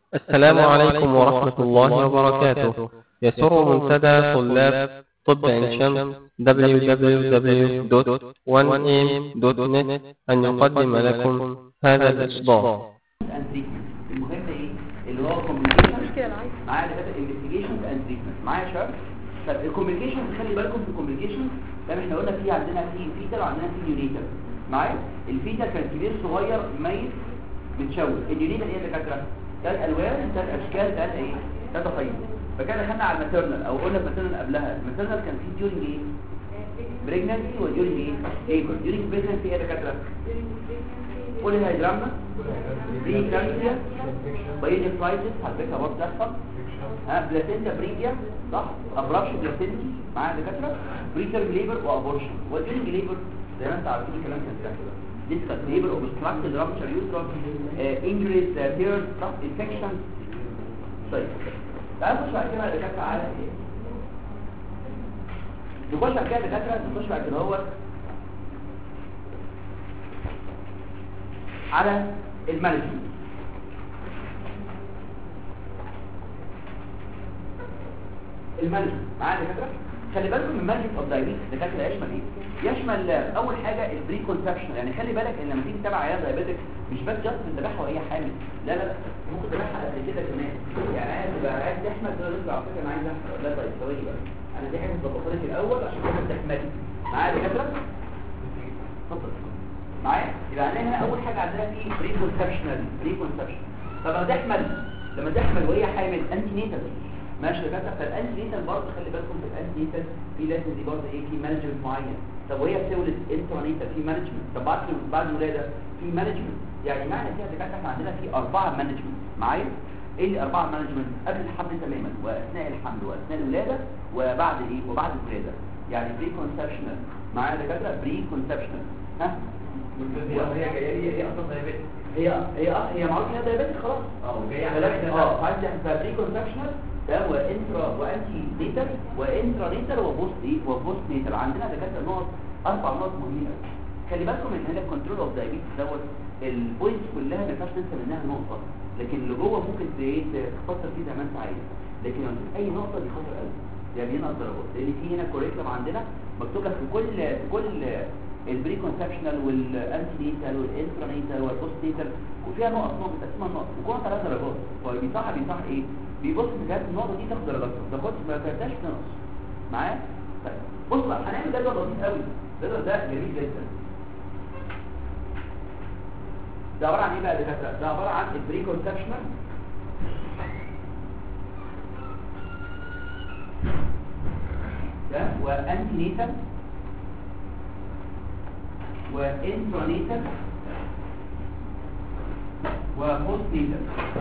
السلام عليكم ورحمة الله وبركاته يسر منتدى طلاب طب عين شمس www.1am.net أن يقدم لكم هذا الإصدار and treatment المهم ايه اللي هو communication مشكلة العيب معايا دكاتره investigations and treatment معايا يا شباب طب الكوميونيكيشن خلي بالكم في الكوميونيكيشن زي ما احنا قلنا في عندنا في فيتال وعندنا في يونيتال معايا الفيتال كان كبير صغير ميت متشوه اليونيتال ايه يا دكاتره ثلاث الوان ثلاث اشكال ثلاث ايه ثلاث خيط فكان دخلنا على الماتيرنال او قلنا الماتيرنال قبلها الماتيرنال كان فيه ديورنج ايه بريجنانسي وديورنج ايه ليبر ديورنج بريجنانسي ايه يا دكاتره قولي هيدرامنا بري كارسيا بايدي فلايتس على فكره برضه بتحصل ها بلاسينتا بريجيا صح ابرابش بلاسينتي معايا دكاتره بريترم ليبر وابورشن والديورنج ليبر زي ما انت عارفين الكلام كان سهل بقى ديسكت ليبر اوبستراكتد رابتشر يوترس انجريز تيرز صح انفكشن طيب تعالوا نخش بعد كده على دكاتره على ايه نخش بعد كده دكاتره نخش بعد كده هو على المانجمنت المانجمنت معايا يا دكاتره خلي بالكم من المانجمنت اوف دايابيتس دكاتره يشمل ايه يشمل اول حاجه البري كونسبشن يعني خلي بالك ان لما تيجي تتابع عيال دايابيتك مش بس جاست بتذبحها وهي حامل لا لا لا ممكن تذبحها قبل كده كمان يعني عايز تبقى عايز تحمل تقول له على فكره انا عايز احمل لا طيب ثواني بقى انا دي حاجه مظبطه لك الاول عشان كده تحملي معايا يا دكاتره اتفضل معايا يبقى عندنا هنا اول حاجه عندنا في بري كونسبشنال بري كونسبشن طب لما تحمل لما تحمل وهي حامل انتي نيتال ماشي يا دكاتره فالانتي نيتال برضه خلي بالكم في الانتي نيتال في لازم دي برضه ايه في مانجمنت معين طب وهي بتولد انترا نيتال في مانجمنت طب بعد بعد الولاده في مانجمنت يعني معنى كده يا دكاتره احنا عندنا في اربعه مانجمنت معايا ايه اللي اربعه مانجمنت قبل الحمل تماما واثناء الحمل واثناء الولاده وبعد ايه وبعد الولاده يعني بري كونسبشنال معايا يا دكاتره بري كونسبشنال ها هي جايه لي هي اصلا دايبيتك هي هي اه هي معروف انها دايابيتك خلاص اه وجايه على اه كده اه عايز بري كونسبشنال ده وانترا وانتي نيتال وانترا نيتال وبوست ايه وبوست نيتال عندنا دكاتره نقط اربع نقط مهمه قوي خلي بالكم ان هنا الكنترول اوف دايابيتس دوت البوينتس كلها ما ينفعش تنسى منها نقطه لكن اللي جوه ممكن ت- ايه تختصر فيه زي ما انت عايز لكن لو نسيت اي نقطه دي خطر قوي يعني بينقص درجات لان في هنا كوريكلم عندنا مكتوب لك في كل في كل البري كونسبشنال والانتي نيتال والانترا نيتال والبوست نيتال وفيها نقط نقط اسمها نقط وجوه ثلاث درجات هو بيصح بيصح ايه بيبص في جهاز النقطه دي تاخد درجات ما تاخدش ما تاخدهاش تنقص معايا طيب بص بقى هنعمل جدول لطيف قوي الجدول ده جميل جدا ده عباره عن ايه بقى يا دكاتره ده عباره عن البري كونسبشنال ده وانتي نيتال وانترانيتال وبوست نيتال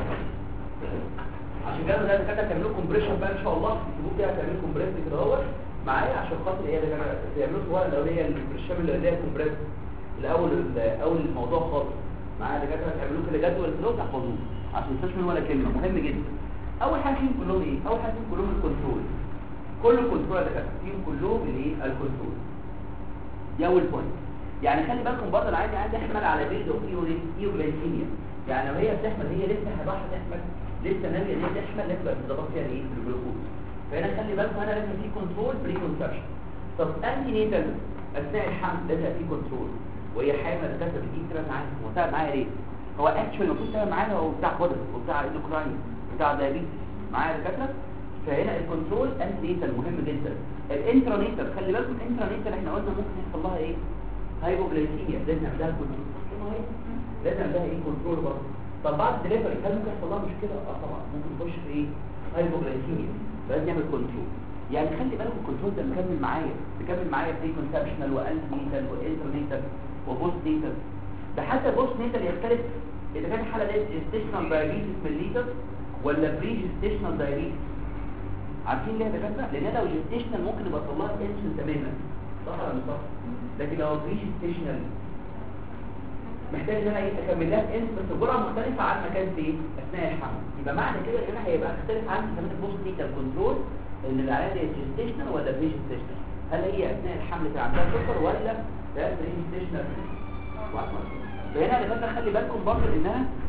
عشان كده ده دكاتره تعملوا كومبريشن بقى ان شاء الله تسيبوه كده تعملوا كومبريس كده اهوت معايا عشان خاطر ايه يا دكاتره تعملوا الورقه اللي هي البرشام اللي هي كومبريس الاول اول الموضوع خالص معايا يا دكاتره تعملوه كده جدول كده وتحفظوه عشان ما تنساش منه ولا كلمه مهم جدا اول حاجه فيهم كلهم ايه اول حاجه فيهم كلهم الكنترول كل كنترول يا دكاتره فيهم كلهم الايه الكنترول دي اول بوينت يعني خلي بالكم برضه انا عايز عايز احمل على بيلد اوف ايوجلايكيميا يعني لو هي بتحمل هي لسه راح تحمل لسه ناويه ان هي تحمل لازم تبقى بتظبط فيها الايه الجلوكوز فهنا خلي بالكم هنا لازم في كنترول بري كونسبشن طب انتي نيتال اثناء الحمل لازم يبقى في كنترول وهي حامل دكاتره بتجيب كده معاها هو تعب معايا ليه هو اكشوال المفروض تعمل معانا هو بتاع قدر وبتاع الاندوكراين بتاع دايابيتس معايا دكاتره فهنا الكنترول انتي نيتال مهم جدا الانترا نيتال خلي بالكم الانترا نيتال احنا قلنا ممكن يحصل لها ايه هايبوغلايسيميا لازم نعملها كنترول لازم نعملها ايه كنترول برضه طب بعد الدليفري هل ممكن يحصل لها مشكله اه طبعا ممكن تخش في ايه هايبوغلايسيميا لازم نعمل كنترول يعني خلي بالك الكنترول ده مكمل معايا مكمل معايا بري كونسبشنال وانتي نيتال وانترنيتال وبوست نيتال ده حتى بوست نيتال يختلف اذا كانت الحاله دي جستيشنال دايابيتس ميليتس ولا بري جستيشنال دايابيتس عارفين ليه يا دكاتره لان لو جستيشنال ممكن يبقى طلعها تنشن تماما صح ولا مش صح لكن لو بري جستيشنال محتاج ان انا ايه اكمل لها انس بس بجرعه مختلفه عن ما كانت ايه اثناء الحمل يبقى معنى كده ان انا هيبقى اختلف عن كمان البوست نيتال كنترول ان العيان دي جستيشنال ولا بري جستيشنال هل هي اثناء الحمل كان عندها سكر ولا ده بري جستيشنال فهنا يا دكاتره خلي بالكم برضه انها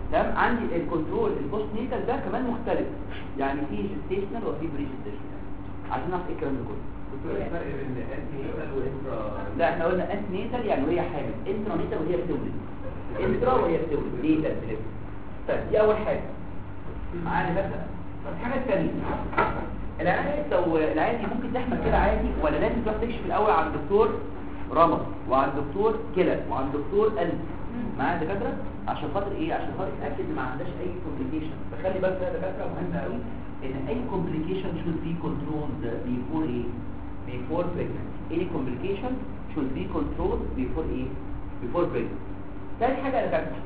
تمام عندي الكنترول البوست نيتال ده كمان مختلف يعني في جستيشنال وفي بري جستيشنال عشان نعرف ايه الكلام ده كله دكتور ايه الفرق بين انتي نيتال وانترا لا احنا قلنا انت نيتال يعني وهي حامل انترا نيتال وهي بتولد انترا وهي بتولد نيتال بتولد طيب دي اول حاجه معانا بس طب الحاجه الثانيه العيان لو العيان دي ممكن تحمل كده عادي ولا لازم تروح تكشف الاول عند الدكتور رمض وعند الدكتور كلى وعند الدكتور قلب معايا دكاتره عشان خاطر ايه عشان خاطر تتاكد ان ما عندهاش اي كومبليكيشن فخلي بالك يا دكاتره مهم قوي ان اي كومبليكيشن should be controlled before ايه before pregnancy any complication should be controlled before ايه before pregnancy ثالث حاجه يا دكاتره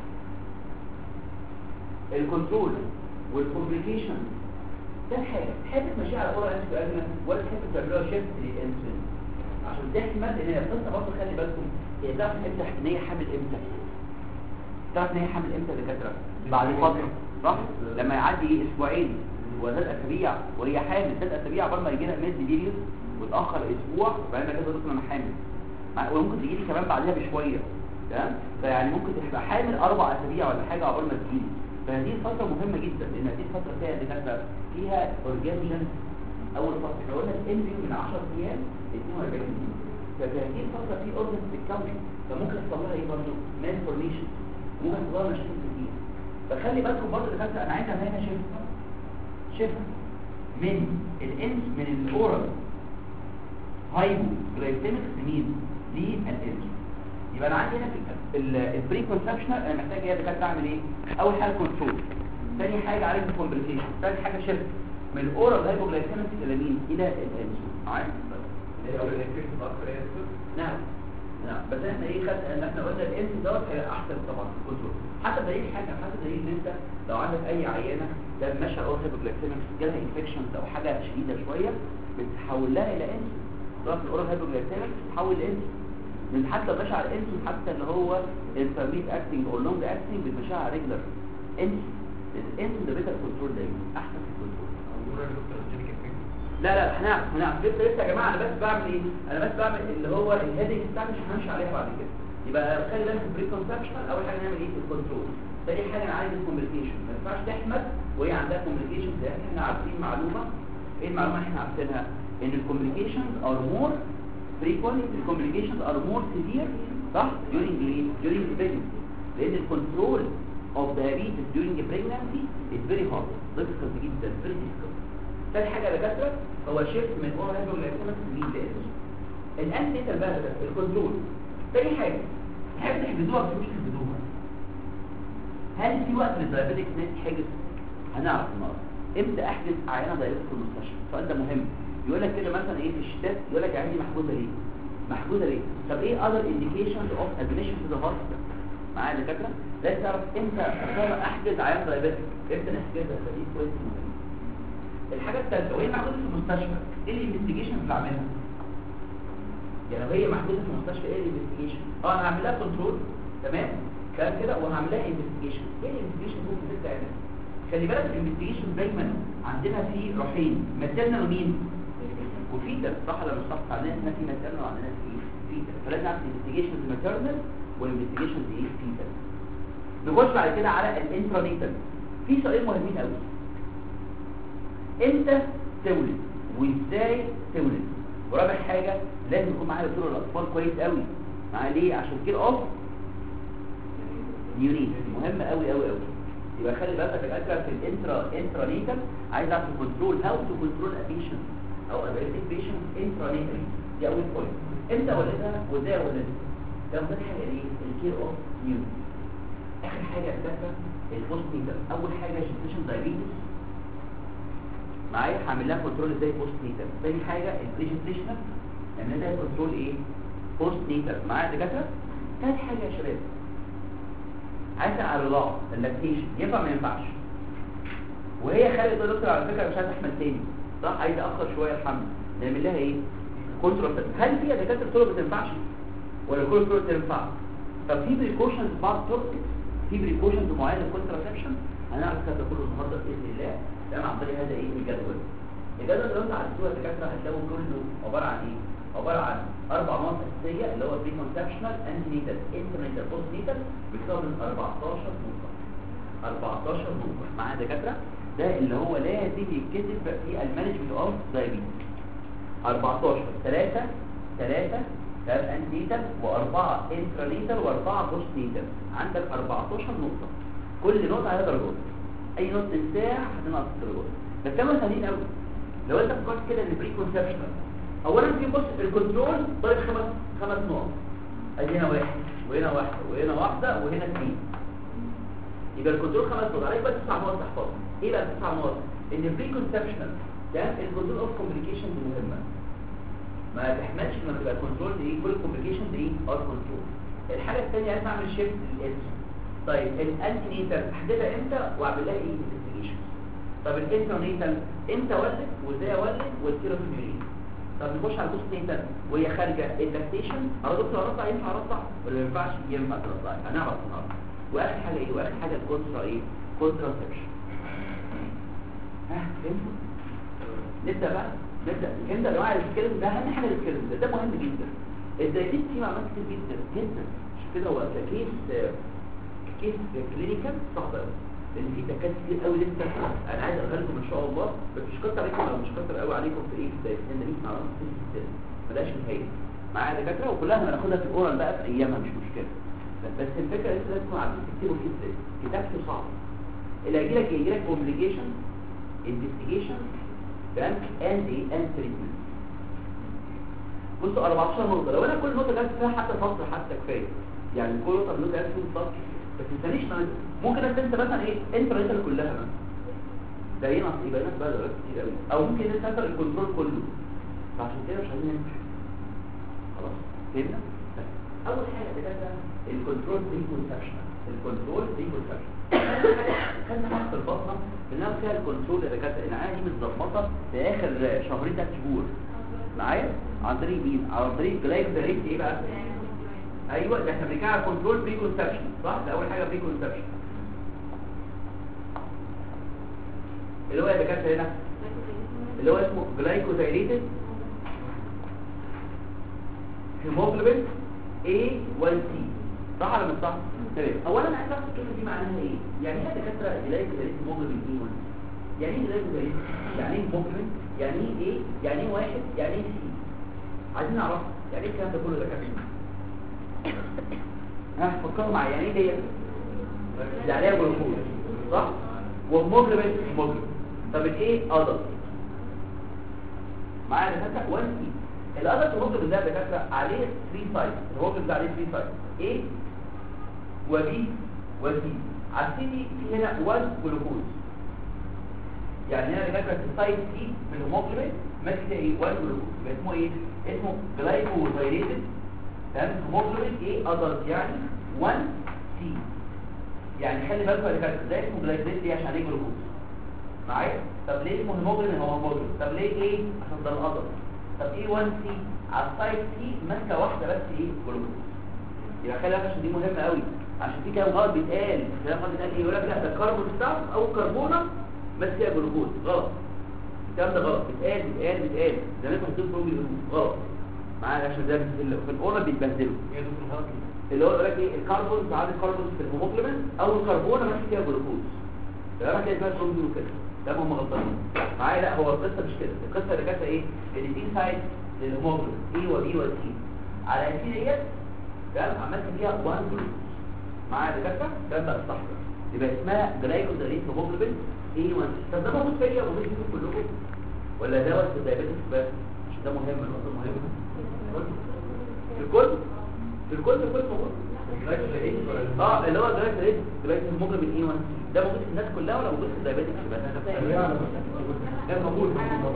الكنترول والكومبليكيشن ده حاجه تحب تمشي على اورال انتي اجنس ولا تحب تعملها شيفت للانسولين عشان تحمل ان هي القصه برضه خلي بالكم هي تعرف امتى ان هي حامل امتى تعرف ان هي حامل امتى يا دكاتره بعد فتره صح لما يعدي اسبوعين وثلاث اسابيع وهي حامل ثلاث اسابيع قبل ما يجي لها ميد بيريود وتاخر اسبوع وبعدين كده تقول انا حامل مع- وممكن تجي لي كمان بعدها بشويه تمام فيعني ممكن تبقى حامل اربع اسابيع ولا حاجه قبل ما تجيلي فهذه الفتره مهمه جدا لان هذه الفتره فيها دكاتره فيها اورجانيزم اول فتره احنا قلنا الانفيو من 10 ايام ل 42 يوم ففي هذه الفتره في اورجنز بتتكون فممكن يحصل لها ايه برضه مالفورميشن ممكن يحصل لها مشاكل كتير فخلي بالكم برضه دكاتره انا عايز اعمل هنا شيفت شيفت من الانس من الاورال هايبو جلايسيميك لمين للانس يبقى انا عندي هنا في البري كونسبشنال انا محتاج ايه دكاتره اعمل ايه اول حاجه كنترول ثاني حاجه عالج الكومبليكيشن ثالث حاجه شيفت من الاورال هايبو جلايسيميك الى مين الى الانس معايا اللي هو الانفكشن اكتر يا دكتور نعم نعم بس احنا ايه خد ان احنا قلنا الانس دوت هي احسن طبعا في الكنترول حتى دليل حاجه حتى دليل ان انت لو عندك اي عيانه ده ماشيه اورال هايبو جلايسيميك جالها انفكشنز او حاجه شديده شويه بتحول لها الى انس تروح في الاورال هايبو جلايسيميك تتحول لانس من حتى لو ماشي على الانسولين حتى اللي هو انترميت اكتنج او لونج اكتنج بتمشيها على ريجلر انس الانسولين ده بيتر كنترول دايما احسن في الكنترول او دكتور جينيك انفكشن لا لا هنعرف هنعرف لسه لسه يا جماعه انا بس بعمل ايه انا بس بعمل اللي هو الهيدنج بتاعتي مش همشي عليها بعد كده يبقى خلي بالك في البري كونسبشنال اول حاجه نعمل ايه في الكنترول تاني حاجه انا عايز الكومبليكيشن ما ينفعش تحمل وهي عندها كومبليكيشن زي احنا عارفين معلومه ايه المعلومه اللي احنا عارفينها ان الكومبليكيشنز ار مور frequent الكومبليكيشنز ار مور severe صح during the during the pregnancy لان الكنترول of diabetes during pregnancy is very hard difficult جدا very difficult ثاني حاجه يا دكاتره هو شيفت من اورال هايبوغلايكيميك لمين لانسولين الانتيتال بقى ده الكنترول تاني حاجه تحب تحجزوها بس مش تحجزوها هل في وقت للدايابيتك ناس تحجز هنعرف النهارده امتى احجز عيانه دايابيتك في المستشفى السؤال ده مهم يقول لك كده مثلا ايه في الشتات يقول لك عندي محجوزه ليه محجوزه ليه طب ايه other indications of admission to the hospital معايا يا دكاتره لازم تعرف امتى أقدر احجز عيان دايابيتك امتى نحجزها فدي كويس مهم الحاجه الثالثه وهي محجوزه في المستشفى ايه الانفستيجيشن اللي اعملها يعني لو هي محجوزه في المستشفى ايه الانفستيجيشن اه انا هعمل لها كنترول تمام كلام كده وهعمل لها انفستيجيشن ايه الانفستيجيشن ممكن تتعمل خلي بالك الانفستيجيشن دايما عندنا في روحين ماتيرنال ومين وفيتال صح ولا مش صح عندنا اسمها في ماتيرنال وعندنا في فيتال فلازم نعرف الانفستيجيشن ماتيرنال والانفستيجيشن ايه فيتال نخش بعد كده على الانترانيتال في سؤالين مهمين قوي امتى تولد وازاي تولد ورابع حاجه لازم يكون معايا دكتور الاطفال كويس قوي معايا ليه عشان كده اوف نيونيت مهم قوي قوي قوي يبقى خلي بالك يا دكاتره في الانترا انترانيتال عايز اعرف كنترول هاو تو كنترول ا بيشنت او ابيلتيك بيشنت انترانيتال دي اول بوينت امتى ولدها وازاي ولدها ده ثاني حاجه ايه الكير اوف نيونيت اخر حاجه يا دكاتره البوست نيتال اول حاجه جيستيشن دايابيتس معايا هعمل لها كنترول ازاي بوست نيتال ثاني حاجه البريجنتيشنال نعمل لها كنترول ايه بوست نيتال معايا يا دكاتره ثالث حاجه يا شباب عايز على الرضاعه اللاكتيشن ينفع ما ينفعش وهي خالد يا دكتور على فكره مش عايز احمل تاني صح عايز اخر شويه الحمل نعمل لها ايه كنترول هل في دكاتره طرق ما تنفعش ولا كل طرق تنفع طب في بريكوشنز بعض الطرق في بريكوشنز معينه للكونتراسبشن هنعرف هذا كله النهارده باذن الله تمام عن طريق هذا ايه الجدول الجدول اللي انت عديتوها يا دكاتره هتلاقوا كله عباره عن ايه عباره عن اربع نقط اساسيه اللي هو بري كونسبشنال انتي نيتال انترنيتال بوست نيتال بيكون من 14 نقطه 14 نقطه مع دكاتره ده اللي هو لازم يتكتب في المانجمنت اوف دايابيتس 14 3 3 تمام انتيتال واربعه انترانيتال واربعه بوست نيتال عندك 14 نقطه كل نقطه عليها درجات اي نقطه تنساها هتنقص درجات بس هم سهلين قوي لو انت فكرت كده ان بري كونسبشنال اولا في بص الكنترول طيب خمس خمس نقط ادي هنا واحد وهنا واحده وهنا واحده وهنا اثنين يبقى الكنترول خمس نقط عليك بقى تسع نقط تحفظها ايه بقى تسع نقط ان البري كونسبشنال ده الكنترول اوف كومبليكيشن مهمه ما تحملش لما تبقى كنترول ايه كل كومبليكيشن ايه ار كنترول الحاجه الثانيه عايز اعمل شيفت للاس طيب الانتي نيتال احددها امتى واعمل لها ايه انفستيجيشن طب الانترنيتال امتى ولد وازاي ولد والكيروفيميلين طب نخش على البوست نيتال وهي خارجه اللاكتيشن انا دكتور ارضع ينفع ارضع ولا ما ينفعش ينفع ترضع هنعرف النهارده واخر حاجه ايه واخر حاجه الكونترا ايه كونتراسبشن ها فهمتوا نبدا بقى نبدا نبدا يا جماعه الكلام ده اهم حاجه الكلام ده ده مهم جدا الدايتيت فيه معلومات كتير جدا جدا عشان كده هو كيس كيس كلينيكال صعب قوي لان في دكاتره كتير قوي لسه انا عايز اقول لكم ان شاء الله بس مش كتر عليكم او مش كتر قوي عليكم في ايه في الدايتيت لان دي معلومات كتير جدا ملهاش نهايه معايا دكاتره وكلها هناخدها في الاورال بقى في ايامها مش مشكله بس الفكره انت لازم تكونوا عارفين تكتبوا فيه ازاي كتابته صعب اللي هيجي لك يجي لك كومبليكيشن انفستيجيشن بانك اند ايه اند تريتمنت بصوا 14 نقطه لو انا كل نقطه جبت فيها حتى فصل حتى كفايه يعني كل نقطه نقطه جبت فيها فصل بس ما تنسانيش ممكن انت مثلا ايه انت الريتال كلها مثلا ده ينقص يبقى ينقص بقى درجات كتير قوي او ممكن انت تاخد الكنترول كله فعشان كده مش عايزين نمشي خلاص فهمنا اول حاجه بجد الكنترول دي كونسبشن الكنترول دي كونسبشن خدنا حاجه في البطنه بنعمل فيها الكنترول اللي كانت العنايه دي متظبطه في اخر شهرين ثلاث شهور معايا عن طريق مين عن طريق جلايكوزاريت ايه بقى ايوه ده احنا بنتكلم على كنترول بري كونسبشن صح ده اول حاجه بري كونسبشن اللي هو اللي كانت هنا اللي هو اسمه جلايكوزايريتد هيموجلوبين A1C صح ولا مش صح؟ تمام اولا انا عايز اعرف الكلمه دي معناها ايه؟ يعني ايه دكاتره جلايكوزايريتد هيموجلوبين A1C؟ يعني ايه جلايكوزايريتد؟ يعني ايه هيموجلوبين؟ يعني ايه ايه؟ يعني ايه واحد؟ يعني ايه سي؟ عايزين نعرف يعني ايه الكلام ده كله دكاتره؟ ها فكروا معايا يعني ايه ديت؟ اللي عليها جلوكوز صح؟ والهيموجلوبين هيموجلوبين طب الايه ادلت معايا دكاتره 1 سي الادلت هيموجلوبين ده دكاتره عليه 3 سايت الهيموجلوبين ده عليه 3 سايت A وB وC على السي دي في هنا 1 جلوكوز يعني هنا دكاتره في السايت سي في الهيموجلوبين ماسك ايه 1 جلوكوز يبقى اسمه ايه اسمه جلايكوزايريتد تمام هيموجلوبين ايه ادلت يعني 1 سي يعني خلي بالكم يا دكاتره ده اسمه جلايكوزايريتد ليه عشان عليه جلوكوز معايا طب ليه اسمه هيموجلوبين هو هيموجلوبين طب ليه ايه عشان ده الادلت طب ايه 1 سي على السايت سي ماسكه واحده بس ايه جلوكوز يبقى خلي بالك عشان دي مهمه قوي عشان في كلام غلط بيتقال كلام غلط بيتقال ايه يقول لك لا ده الكربون ستاف او كربونه بس فيها جلوكوز غلط الكلام ده غلط بيتقال بيتقال بيتقال ده لازم تحطيه فوق غلط معايا عشان ده في الاورال بيتبهدلوا اللي هو يقول لك ايه الكربون بعد الكربون في الهيموجلوبين او الكربونه ماشي فيها جلوكوز ده راح كده كربون كده ده هم غلطانين معايا لا هو القصه مش كده القصه اللي كانت ايه ان في سايد للهيموجلوبين اي وبي وسي على السي ديت تمام عملت فيها 1 جلوكوز معايا دكاتره ده بقى الصح يبقى اسمها جلايكوزاريت هيموجلوبين اي 1 طب ده موجود فيا وموجود فيكم كلكم ولا دوت في الدايابيتس بس عشان ده مهم النقطه مهمه في الكل في الكل في الكل موجود اه اللي هو جلايكوزاريت جلايكوزاريت هيموجلوبين اي 1 ده موجود في الناس كلها ولا موجود في الدايابيتس بس ده موجود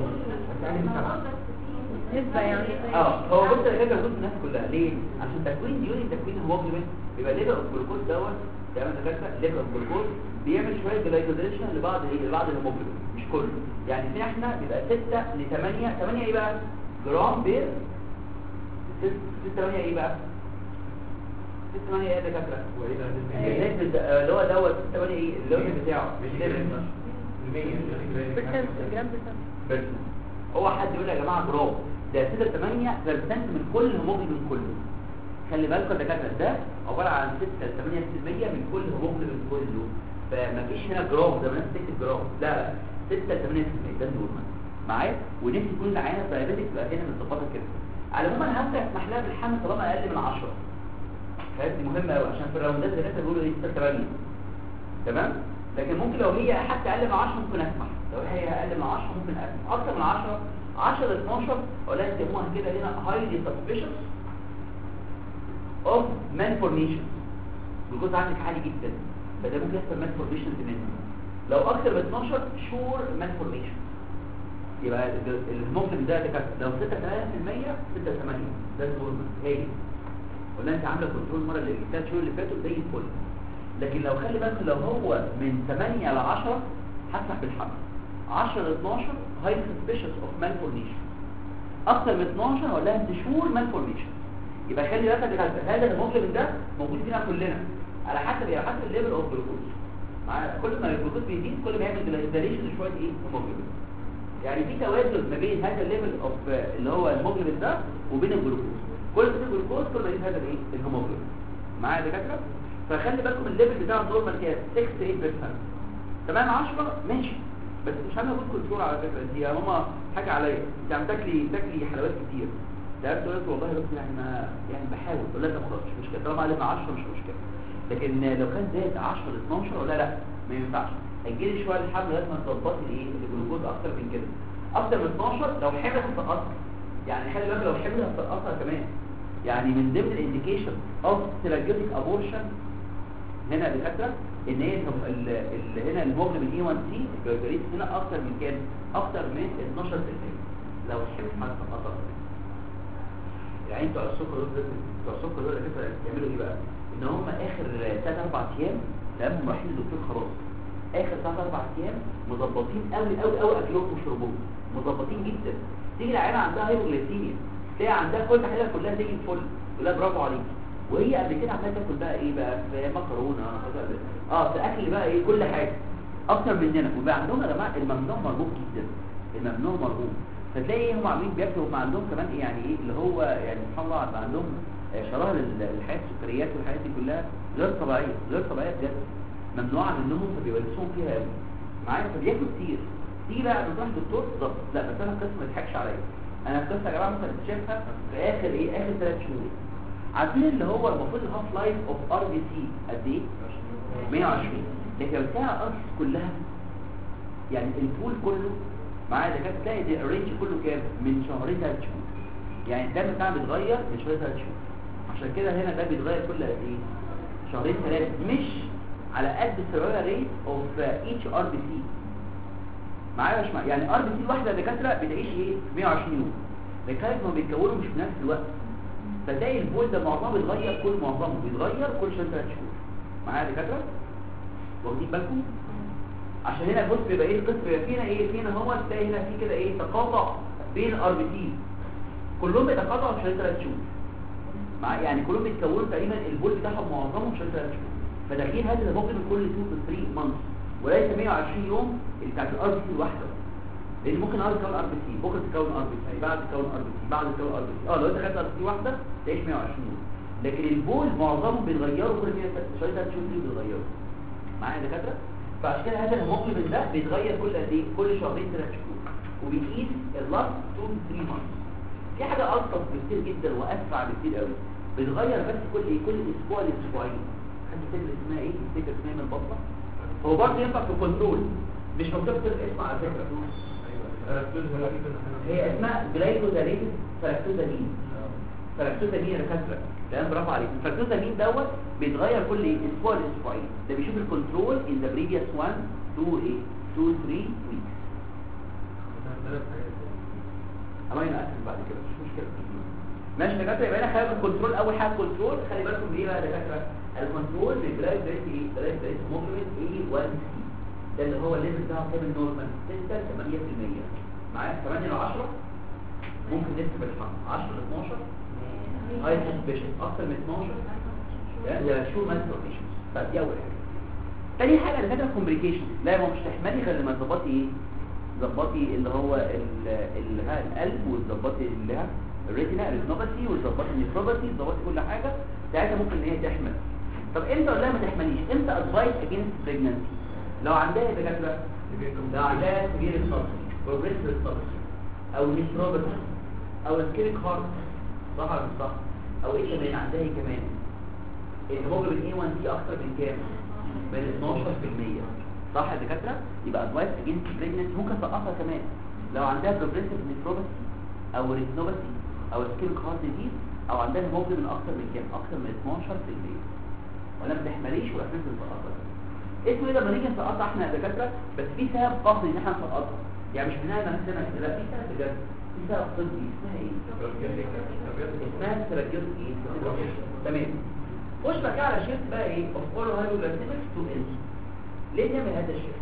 نسبة يعني اه هو بص يا كده موجود في الناس كلها ليه عشان تكوين ديوني تكوين الهيموجلوبين بيبقى ليفر اوف جلوكوز دوت تمام يا دكاتره ليفر اوف جلوكوز بيعمل شويه جلايكوزيشن لبعض ايه لبعض الهيموجلوبين مش كله يعني في احنا بيبقى 6 ل 8 8 ايه بقى جرام بير 6 8 ايه بقى 6 8 ايه يا دكاتره النسبة اللي هو دوت 6 8 ايه اللون بتاعه مش ليفر برسنت جرام برسنت بس هو حد يقول يا جماعه جرام ده 6 8 برسنت من كل هيموجلوبين كله خلي بالكم يا دكاتره ده عباره عن 6 8% من كل هيموجلوبين كله فما فيش هنا جرام زي ما الناس بتكتب جرام لا لا 6 ل 8% ده النورمال معايا ونفسي تكون العينه الدايابيتك تبقى هنا متظبطه كده على العموم انا هبدا اسمح لها بالحمل طالما اقل من 10 فهذه دي مهمه قوي عشان في الراوندات زي ما انت بيقولوا ايه 6 8 تمام لكن ممكن لو هي حتى اقل من 10 ممكن اسمح لو هي اقل من 10 ممكن اسمح اكتر من 10 10 ل 12 ولا يسموها كده هنا highly suspicious of malformations الجزء عندك عالي جدا فده ممكن يحصل malformations منه لو اكتر من 12 sure malformations يبقى الممكن ده ده لو 6 3% 6 8 ده النورمال هاي ولا انت عامله كنترول المره اللي الثلاث شهور اللي فاتوا زي الفل لكن لو خلي بالك لو هو من 8 ل 10 هسمح بالحمل 10 ل 12 هاي سسبيشس اوف malformation اكتر من 12 ولا انت شهور malformation يبقى خلي بالك بتاع هذا الهيموجلوبين ده موجود فينا كلنا على حسب على حسب الليفل اوف جلوكوز مع كل ما الجلوكوز بيزيد كل ما يعمل ديليشن شويه ايه هيموجلوبين يعني في توازن ما بين هذا الليفل اوف اللي هو الهيموجلوبين ده وبين الجلوكوز كل ما يزيد الجلوكوز كل ما يزيد هذا الايه الهيموجلوبين معايا يا دكاتره فخلي بالكم الليفل بتاع النورمال كام 6 8 تمام 10 ماشي بس مش عامله جود كنترول على فكره انت يا ماما حاجه عليا انت عم تاكلي تاكلي حلويات كتير ده تقول لك والله بس يعني ما يعني بحاول ولا لا خلاص مش مشكله طالما علينا 10 مش مشكله لكن لو كان زاد 10 ل 12 ولا لا ما ينفعش هيجي شويه الحمل لازم تظبطي الايه الجلوكوز اكتر من كده اكتر من 12 لو حملت هتتاثر يعني خلي بالك لو حملت هتتاثر كمان يعني من ضمن الانديكيشن اوف ثيرابيوتيك ابورشن هنا دكاتره ان هي ال- ال- هنا الهيموجلوبين اي 1 سي الجلوكوز هنا اكتر من كام اكتر من 12% لو حملت هتتاثر يعني بتوع السكر دول بتوع السكر دول كده يعملوا ايه بقى ان هم اخر 3 4 ايام لما رايحين للدكتور خلاص اخر 3 4 ايام مظبطين قوي قوي قوي اكلهم وشربهم مظبطين جدا تيجي العيانه عندها هايبوغليسيميا تلاقي عندها كل حاجه كلها زي الفل تقول لها برافو عليك وهي قبل كده عماله تاكل بقى ايه بقى في مكرونه اه في اكل بقى ايه كل حاجه اكتر مننا وبقى عندهم يا جماعه الممنوع مرغوب جدا الممنوع مرغوب فتلاقي ايه هم عاملين بياكلوا هم عندهم كمان ايه يعني ايه اللي هو يعني سبحان الله بقى عندهم آه، شراهه لل- الحياه السكريات والحاجات دي كلها غير طبيعيه غير طبيعيه بجد ممنوعه منهم فبيولسوهم فيها قوي معايا فبياكلوا كتير تيجي بقى بتروح للدكتور بالظبط لا بس انا القصه ما تضحكش عليا انا القصه يا جماعه مثلا شايفها في اخر ايه اخر ثلاث شهور عارفين اللي هو المفروض الهاف لايف اوف ار بي سي قد ايه 120 لكن بتاع ار كلها يعني البول كله معايا ده كانت تلاقي دي الرينج كله كام من شهرين ثلاث شهور يعني الدم بتاعه بيتغير من شهرين ثلاث شهور عشان كده هنا ده بيتغير كل قد ايه شهرين ثلاثه مش على قد السيرولار ريت اوف ايتش ار بي سي معايا مش معايا يعني ار بي سي الواحده دكاتره بتعيش ايه 120 يوم لكن ما بيتكونوا مش في نفس الوقت فتلاقي البول ده معظمه بيتغير كل معظمه بيتغير كل شهر ثلاث شهور معايا دكاتره واخدين بالكم عشان هنا بص بيبقى ايه القسم بيبقى فينا ايه فينا هو تلاقي هنا في كده ايه تقاطع بين ار بي سي كلهم بيتقاطعوا في خلال ثلاث شهور مع يعني كلهم بيتكونوا تقريبا البول بتاعهم معظمهم في خلال ثلاث شهور فداخلين هذا ممكن كل 2 to 3 مانثs وليس 120 يوم اللي بتاعت الار بي سي الواحده لان ممكن ار تكون ار بي سي بكره تكون ار بي سي بعد تكون ار بي سي بعد تكون ار بي سي اه لو انت خدت ار بي سي واحده تعيش 120 يوم لكن البول معظمهم بيتغيروا كل شويه ثلاث شهور بيتغيروا معايا يا دكاتره فعشان كده هذا الهيموجلوبين ده بيتغير كل قد ايه كل شهرين ثلاث شهور وبيقيس اللاست 2 3 مانثs في حاجه الطف بكتير جدا واسرع بكتير قوي بيتغير بس كل ايه كل اسبوع لاسبوعين حد تفتكر اسمها ايه تفتكر اسمها من البطنه هو برضه ينفع في الكنترول مش مكتوب كده الاسم على فكره هي اسمها جلايكوزالين فلاكتوزامين فلاكتوزامين يا دكاتره تمام برافو عليك الفلاكتوزامين دوت بيتغير كل ايه اسبوع لاسبوعين ده بيشوف الكنترول ان ذا بريفيوس 1 2 ايه 2 3 ويكس امينو اسيد بعد كده مش مشكله ماشي يا دكاتره يبقى انا خلي الكنترول اول حاجه كنترول خلي بالكم ايه بقى يا دكاتره الكنترول بيبلاي بريت ايه بلاي بريت هيموجلوبين اي 1 سي ده اللي هو الليفل بتاعه كام النورمال 6 8% معايا 8 ل 10 ممكن نكتب الحق 10 ل 12 هاي سسبشن اكتر من 12 يعني ده شو مانستريشن فدي اول حاجه تاني حاجه اللي فاتها كومبليكيشن لا ما مش تحملي غير لما تظبطي ايه تظبطي اللي هو ال- ال- ها القلب وتظبطي اللي ها الريتنا الريتنوباثي وتظبطي النيفروباثي تظبطي كل حاجه ساعتها ممكن ان هي تحمل طب امتى ولا ما تحمليش امتى ادفايس اجينست بريجنانسي لو عندها دكاتره لو عندها سبيل الصدر بروجريسيف الصدر او نيتروباثي او سكيليك هارت صح ولا مش صح او ايه كمان عندها ايه كمان الهيموجلوبين اي 1 سي اكتر من كام من 12% صح يا دكاتره يبقى ادفايس اجينست بريجننت ممكن تسقطها كمان لو عندها بروجريسيف نيتروباثي او ريتنوباثي او سكيليك هارت ديزيز او عندها هيموجلوبين اكتر من كام اكتر من 12% ولا ما تحمليش ولا تنزل تسقطها اسمه ايه لما نيجي نسقطها احنا يا دكاتره بس في سبب قصدي ان احنا نسقطها يعني مش بناء على نفسنا كده لا في سبب بجد في سبب طبي اسمها ايه اسمها ترجل ايه تمام خش بقى كده على شيفت بقى ايه اوف اول هايبوجلايسيميك تو انس ليه نعمل هذا الشيفت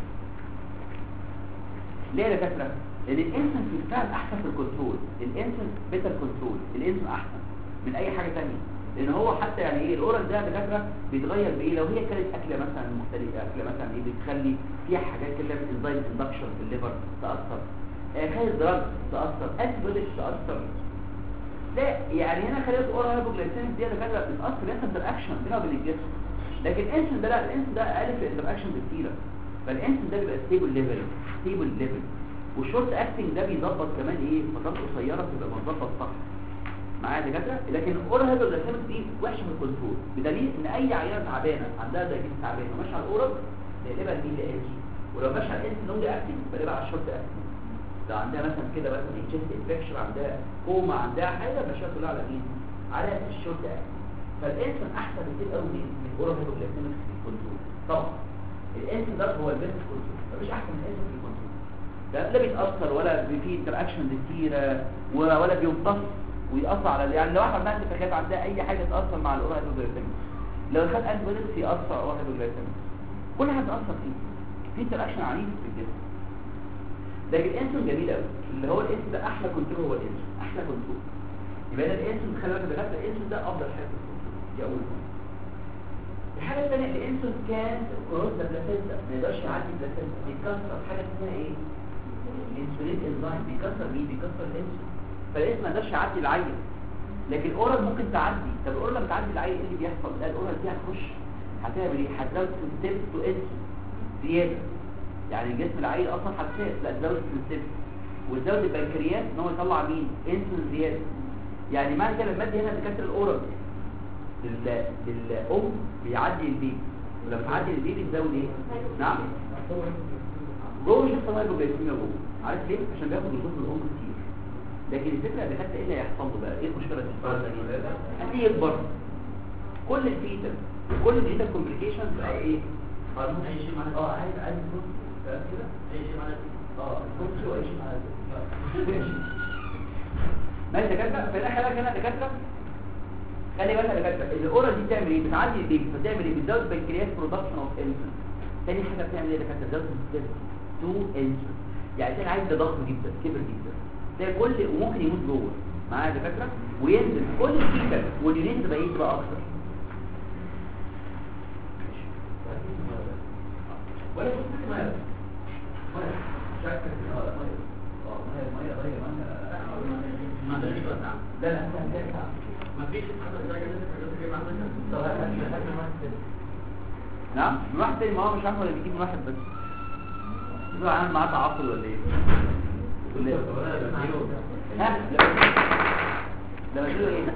ليه يا دكاتره لان الانسان في الفعل احسن في الكنترول الانسان بيتر كنترول الانسان احسن من اي حاجه ثانيه لان هو حتى يعني ايه الاورال ده دكاتره بيتغير بايه لو هي كانت اكله مثلا مختلفه اكله مثلا ايه بتخلي فيها حاجات كده انزايم اندكشن في الليفر تاثر آه خلي دراج تاثر انتيبيوتكس تاثر لا يعني هنا خليه الاورال هايبوجلايسيميك دي دكاتره بتاثر انت انتراكشن بينها وبين الجسم لكن الانسان ده لا الانسان ده اقل في الانتراكشن بكتير فالانسان ده بيبقى ستيبل ليفل ستيبل ليفل والشورت اكتنج ده بيظبط كمان ايه فترات قصيره بتبقى مظبط صح معايا دكاتره لكن الاورال هايبوجلايسيميك دي وحشه في الكنترول بدليل ان اي عيانه تعبانه عندها دايبيتس تعبانه وماشيه على الاورال تقلبها الميل اتش ولو ماشيه على الانس لونج اكتنج بقلبها على الشورت اكتنج لو عندها مثلا كده مثلا تشيست انفكشن عندها كوما عندها حاجه ماشيه كلها على مين على الشورت اكتنج فالانسان احسن بكتير قوي من من الاورال هايبوجلايسيميك في الكنترول طبعا الانسان ده هو البيست كنترول مفيش احسن من الانسان في الكنترول ده لا بيتاثر ولا فيه انتراكشن كتيره ولا ولا بيمتص ويأثر على يعني لو واحد عندها انتفاخات عندها اي حاجه تاثر مع الاورال هايبوجلايسيميك لو خد انتي بايوتكس ياثر على الاورال هايبوجلايسيميك كل حاجه تاثر فيه في انتراكشن عنيف في الجسم لكن الانسولين جميل قوي اللي هو الانسولين ده احلى كنترول هو الانسولين احلى كنترول يبقى ده الانسولين خلي بالك ده الانسولين ده افضل حاجه في الكنترول دي اول حاجه الحاجه الثانيه الانسولين كان كروس ذا بلاسينتا ما يقدرش يعدي البلاسينتا بيكسر حاجه اسمها ايه الانسولين انزيم بيكسر مين بيكسر الانسولين فالاسم ما يقدرش يعدي العين لكن الاورال ممكن تعدي طب الاورال لما تعدي العين ايه اللي بيحصل لا الاورال دي هتخش هتعمل ايه هتزود سنسيتيف تو انسولين زياده يعني الجسم العين اصلا حساس لا تزود سنسيتيف وتزود البنكرياس ان هو يطلع مين انسولين زياده يعني معنى كده الماده هنا بكسر الاورال لل... للام بيعدي البيبي ولما تعدي البيبي تزود ايه نعم جوه مش هيحصل هايبوجلايسيميا جوه عارف ليه عشان بياخد جلوكوز من الام كتير لكن الفكره اللي حتى ايه اللي هيحصل له بقى ايه المشكله اللي هتحصل له هتيجي يكبر كل الفيتال كل الفيتال كومبليكيشنز بقى ايه اه عايز عايز بص كده اه بص شو ايش ماشي دكاتره في الاخر بقى هنا دكاتره خلي بالك يا دكاتره الاورا دي بتعمل ايه بتعدي البيبي فبتعمل ايه بتزود بنكرياس برودكشن اوف انسولين تاني حاجه بتعمل ايه يا دكاتره بتزود تو انسولين يعني كان عايز ده ضخم جدا كبر جدا ده كل وممكن يموت جوه معايا يا دكاتره وينزل كل الفيتال واليونين تبقى ايه تبقى اكتر ولا كنت ميه ميه شكل اه ميه اه ميه ميه ميه ميه ما ده لا لا ما فيش نعم من واحد تاني ما هو مش عارف ولا بيجيب من واحد بس يبقى عامل معاه تعاطل ولا ايه ولا ايه ها ده مديله ايه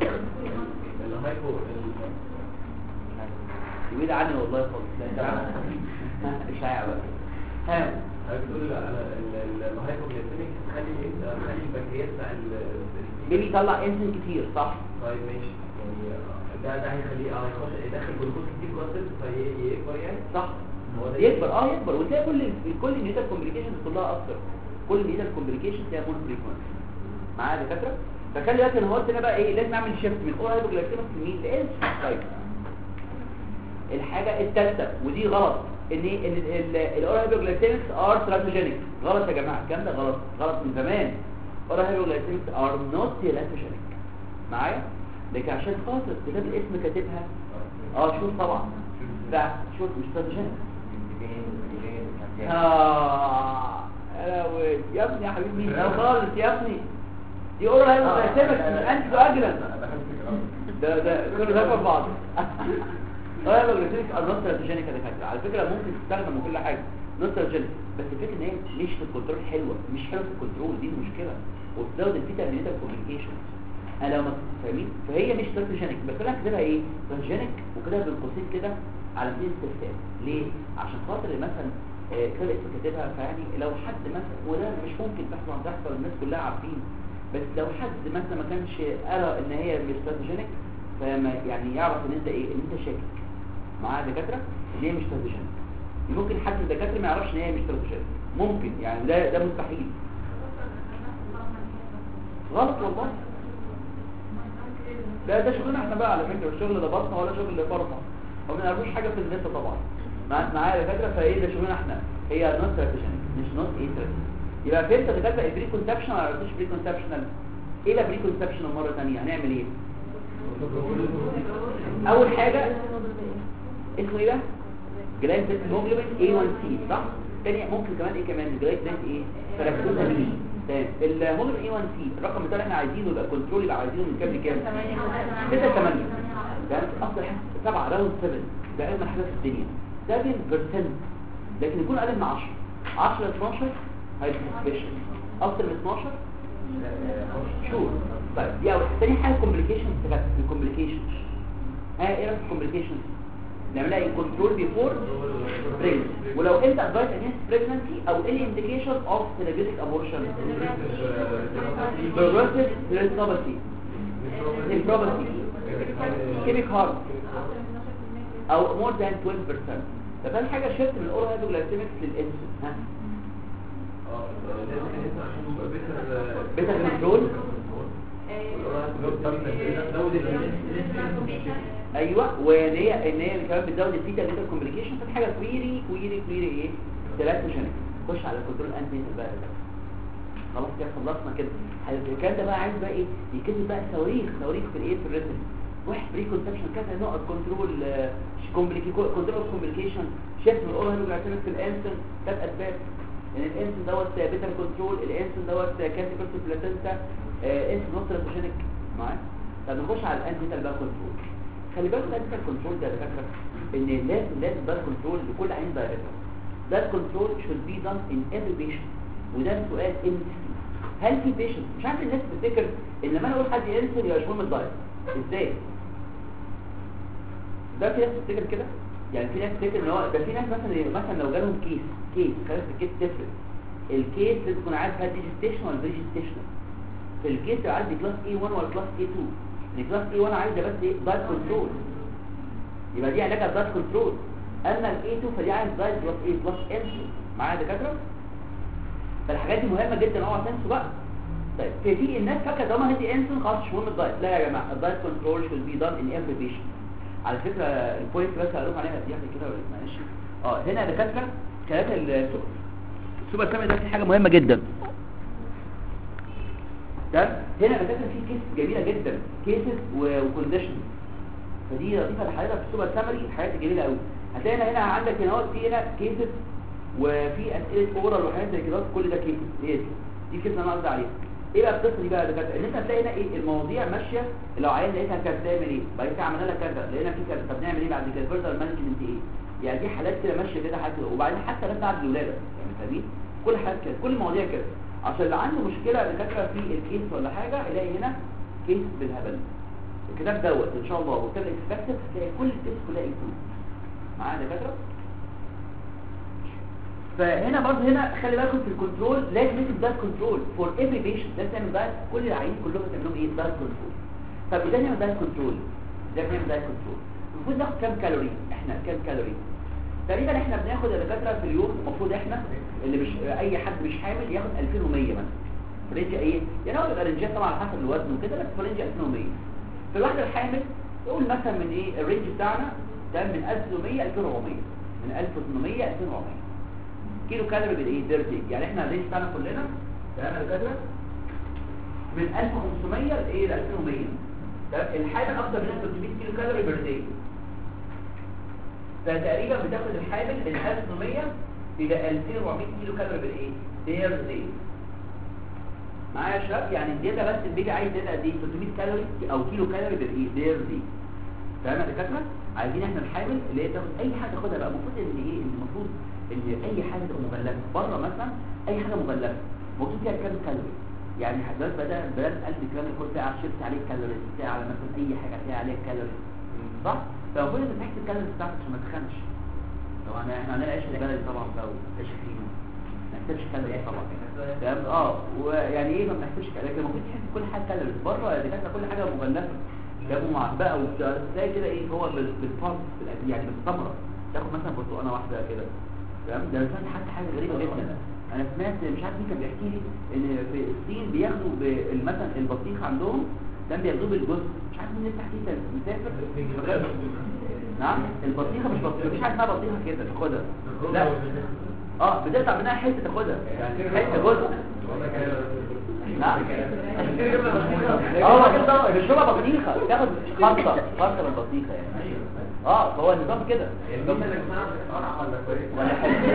يبعد عني والله خالص لا انت عارف اشاعه بقى ها بتقول على الهايبوجلايسيميك تخلي ايه تخلي البنكرياس بتاع ال بيبي يطلع انسولين كتير صح طيب ماشي يعني ده ده هيخليه اه يخش يدخل جلوكوز كتير كويس فيكبر يعني صح هو ده يكبر اه يكبر وتلاقي كل كل النيتال كومبليكيشنز كلها اكتر كل النيتال كومبليكيشنز تلاقيها مور فريكوينت معايا يا دكاتره فخلي بالك ان هو هنا بقى ايه لازم اعمل شيفت من اورال هايبوجلايسيميك لمين لانسولين طيب الحاجه الثالثه ودي غلط ان ان الاورال هايبوجلايسيميكس ار تراتوجينيك غلط يا جماعه الكلام ده غلط غلط من زمان اورال هايبوجلايسيميكس ار نوت تيراتوجينيك معايا لكن عشان خاطر كتاب الاسم كاتبها اه شوف طبعا لا شوف مش تراتوجينيك اه يا لهوي. يا ابني يا حبيبي مين انا خالص يا ابني دي اورال هايبوجلايسيميكس مش انتي اجرن ده ده كله ده في بعض الهايبوجلايسيميك ارنوت تراتوجينيك يا دكاتره على فكره ممكن تستخدم وكل حاجه نوستالجينيك بس الفكره ان هي مش في الكنترول حلوه مش حلوه في الكنترول دي المشكله وبتزود الفيتا امينيتال كوميونيكيشن انا لو ما فاهمين فهي مش ترانسجينيك بس انا كاتبها ايه ترانسجينيك وكده بين قوسين كده على سبيل الاستفهام ليه عشان خاطر مثلا آه، كده اسم كاتبها فيعني لو حد مثلا وده مش ممكن تحصل تحصل الناس كلها عارفين بس لو حد مثلا ما كانش قرا ان هي مش ترانسجينيك فما يعني يعرف ان انت ايه ان انت شاكك معاه دكاتره ان هي مش ترانسجينيك ممكن حد من الدكاتره ما يعرفش ان هي مش ترانسجينيك ممكن يعني ده ده مستحيل غلط والله ده ده شغلنا احنا بقى على فكره الشغل ده بطنه ولا شغل فرطه هو ما نعرفوش حاجه في النساء طبعا مع- معايا دكاتره فايه ده شغلنا احنا هي نوت ترانسجينيك مش نوت ايه ترانسجينيك يبقى فهمت يا دكاتره البري كونسبشن ولا مفيش بري كونسبشنال ايه ده بري كونسبشنال مره ثانيه هنعمل ايه اول حاجه اسمه ايه بقى جلايد بيت هيموجلوبين A1C صح تاني ممكن كمان ايه كمان جلايد بيت ايه فراكتوزامين تمام الهيموجلوبين A1C الرقم بتاعنا احنا عايزينه يبقى كنترول يبقى عايزينه من كام لكام 6 8 تمام افضل حاجه 7 راوند 7 ده اجمل حاجه في الدنيا 7% لكن يكون اقل من 10 10 ل 12 هيبقى سبيشال اكتر من 12 شور طيب دي اول حاجه تاني حاجه كومبليكيشن الكومبليكيشن ها ايه رايك في الكومبليكيشن نعملها ايه كنترول بيفور بريجنسي ولو انت ادفايس اجينست بريجنسي او any indication of therapeutic abortion progressive nephropathy nephropathy ischemic heart او more than 12% ده ثاني حاجه شفت من الاورال هيدروجلايسيمكس للانسولين ها بيتا كنترول ايوه وان هي ان هي كمان بتزود الفيتا ليتر كومبليكيشن فدي حاجه كويري كويري كويري ايه ثلاثه جينيك خش على الكنترول انتي بقى خلاص كده خلصنا كده الكلام ده بقى عايز بقى ايه يكتب بقى صواريخ صواريخ في الايه في الريتم واحد بري كونسبشن كذا نقط كنترول كنترول كومبليكيشن شيفت من الاورال هيدروجلايسيميك في الانسن ثلاث اسباب ان الانسن دوت بيتا كنترول الانسن دوت كاتيكولت بلاتنتا انسن نوتراتوجينيك معايا طب نخش على الانتي بقى كنترول خلي بالك الانتي كنترول ده يا دكاتره ان لازم لازم ده كنترول لكل عين دايركت ده كنترول should be done in every patient وده سؤال ام هل في بيشنت مش عارف الناس بتفتكر ان لما انا اقول حد ينسل يبقى مش مهم الدايت ازاي ده في ناس بتفتكر كده يعني في ناس بتفتكر ان هو ده في ناس مثلا مثلا لو جالهم كيس كيس خلاص الكيس تفرق الكيس لازم تكون عارف هل ديجيستيشن ولا فيجيستيشن في الكيس لو عندي كلاس A1 ولا كلاس A2 ان كلاس A1 عايزه بس ايه دايت كنترول يبقى دي علاجها دايت كنترول اما ال A2 فدي عايز دايت بلس ايه بلس انسول معايا يا دكاتره فالحاجات دي مهمه جدا اوعى تنسوا بقى طيب في في الناس فاكره طالما هدي انسولين خلاص مش مهم الدايت لا يا جماعه الدايت كنترول شود بي دان ان افري بيشنت على فكره البوينت بس هقول عليها دي كده ولا معلش اه هنا يا دكاتره كلام السوبر كامل ده في حاجه مهمه جدا تمام هنا يا دكاتره في كيس جميله جدا كيسز وكونديشن فدي لطيفه لحضرتك في السوبر سامري حاجات جميله قوي هتلاقي هنا هنا عندك هنا اهوت في هنا كيسز وفي اسئله اورال وحاجات زي كده كل ده كيسز هي دي دي كيس انا قصدي عليها ايه بقى القصه دي بقى يا دكاتره ان انت هتلاقي هنا ايه المواضيع ماشيه لو عيان لقيتها كانت تعمل ايه بعد كده عملنا لك كذا لقينا في كذا طب نعمل ايه بعد كده فيرتال مانجمنت ايه يعني دي حالات كده ماشيه كده حتى وبعدين حتى ناس بعد الولاده يعني فاهمين كل حاجات كده كل المواضيع كده عشان اللي عنده مشكله يا دكاتره في الكيس ولا حاجه يلاقي هنا كيس بالهبل الكتاب دوت ان شاء الله وكتاب اكسبكتد هتلاقي كل الكيس كلها انكلود معايا يا دكاتره فهنا برضه هنا خلي بالكم في الكنترول لازم نكتب دايت كنترول فور افري بيشنت لازم تعمل دايت كل العيانين كلهم تعملهم ايه دايت كنترول طب ازاي نعمل دايت كنترول ازاي نعمل دايت كنترول المفروض ناخد كام كالوري احنا كام كالوري تقريبا احنا بناخد يا دكاتره في اليوم المفروض احنا اللي مش اي حد مش حامل ياخد 2100 مثلا في رينج ايه يعني هو بيبقى رينجات طبعا على حسب الوزن وكده بس في رينج 2100 في الواحده الحامل نقول مثلا من ايه الرينج بتاعنا ده من 1800 2400 من 1800 2400 كيلو كالوري بالايه ديرتي يعني احنا الرينج بتاعنا كلنا تمام يا دكاتره من 1500 لايه ل 2100 تمام الحامل اكتر من 300 كيلو كالوري بير داي فتقريبا بتاخد الحامل من 1800 الى 2400 كيلو كالوري بالايه بير داي معايا يا شباب يعني الداتا بس البيبي عايز داتا قد ايه 300 كالوري او كيلو كالوري بالايه بير داي تمام يا دكاتره عايزين احنا الحامل اللي هي تاخد اي حاجه تاخدها بقى المفروض ان ايه المفروض ان اي حاجه تبقى مغلفه بره مثلا اي حاجه مغلفه مكتوب فيها كام كالوري يعني حضرتك بدل بدل 1000 جرام يكون فيها على الشيبس عليه كالوريز بتاع على مثلا اي حاجه فيها عليها كالوريز صح فالمفروض انت تحسب الكالوريز بتاعتك عشان ما تخنش لو انا احنا عندنا عيش البلدي طبعا بقى وعيش فينو ما نحسبش كالوريز طبعا تمام اه ويعني ايه ما بنحسبش كالوريز لكن المفروض تحسب كل حاجه كالوريز بره دكاتره كل حاجه مغلفه جابوا معبأة وتلاقي كده ايه هو بال- بالفرد بالأكل يعني بالثمرة تاخد مثلا برتقانة واحدة كده تمام ده سمعت حتى حاجة غريبة جدا انا سمعت مش عارف مين كان بيحكي لي ان في الصين بياخدوا بال- مثلا البطيخ عندهم كان بياخدوه بالجزء مش عارف مين لسه حكيت مسافر فغير- نعم البطيخة مش بطيخة مفيش حاجة اسمها بطيخة كده تاخدها لا اه بتقطع منها حتة تاخدها يعني حتة جزء نعم اه الراجل ده بيشربها بطيخه تاخد خلطه خلطه من البطيخه يعني اه فهو النظام كده ولا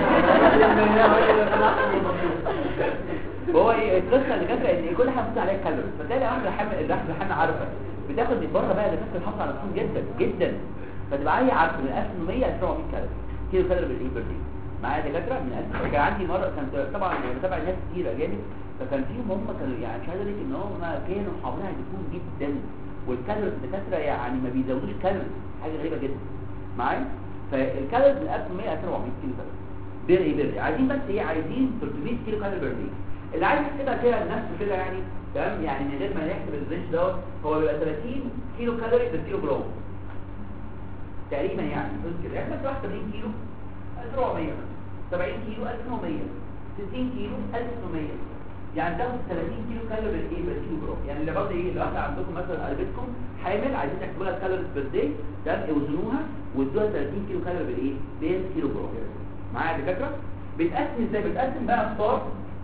هو ايه القصه اللي كانت ان كل حاجه بتطلع عليها كالوري فتلاقي واحده حامل الواحده حامل عارفه بتاخد من بره بقى دكاتره الحصى على نفسهم جدا جدا فتبقى هي عارفه من 1100 ل 700 كالوري كيلو كالوري بالايه بردي معايا دكاتره من 1000 كان عندي مره كان طبعا بتابع ناس كتير اجانب فكان فيهم هم كانوا يعني مش عايز اقول لك ان هم كانوا حافظين على الدهون جدا والكالوريز الدكاتره يعني ما بيزودوش كالوريز حاجه غريبه جدا معايا فالكالوريز من 1100 ل 700 كيلو كالوري بيري بيري عايزين بس ايه عايزين 300 كيلو كالوري بير داي اللي عايز يحسبها كده لنفسه كده يعني تمام يعني من غير ما يحسب الرينج دوت هو بيبقى 30 كيلو كالوري بير كيلو جرام تقريبا يعني فهمت كده يعني مثلا 81 كيلو 1400 70 كيلو 1100 60 كيلو 1800 يعني تاخد 30 كيلو كالوري ايه بير كيلو جرام يعني اللي برضه ايه لو احنا عندكم مثلا قلبتكم حامل عايزين تحسبوا لها كالوريز بير داي تمام اوزنوها وادوها 30 كيلو كالوري بالايه بير كيلو جرام معايا يا دكاتره بتقسم ازاي بتقسم بقى فطار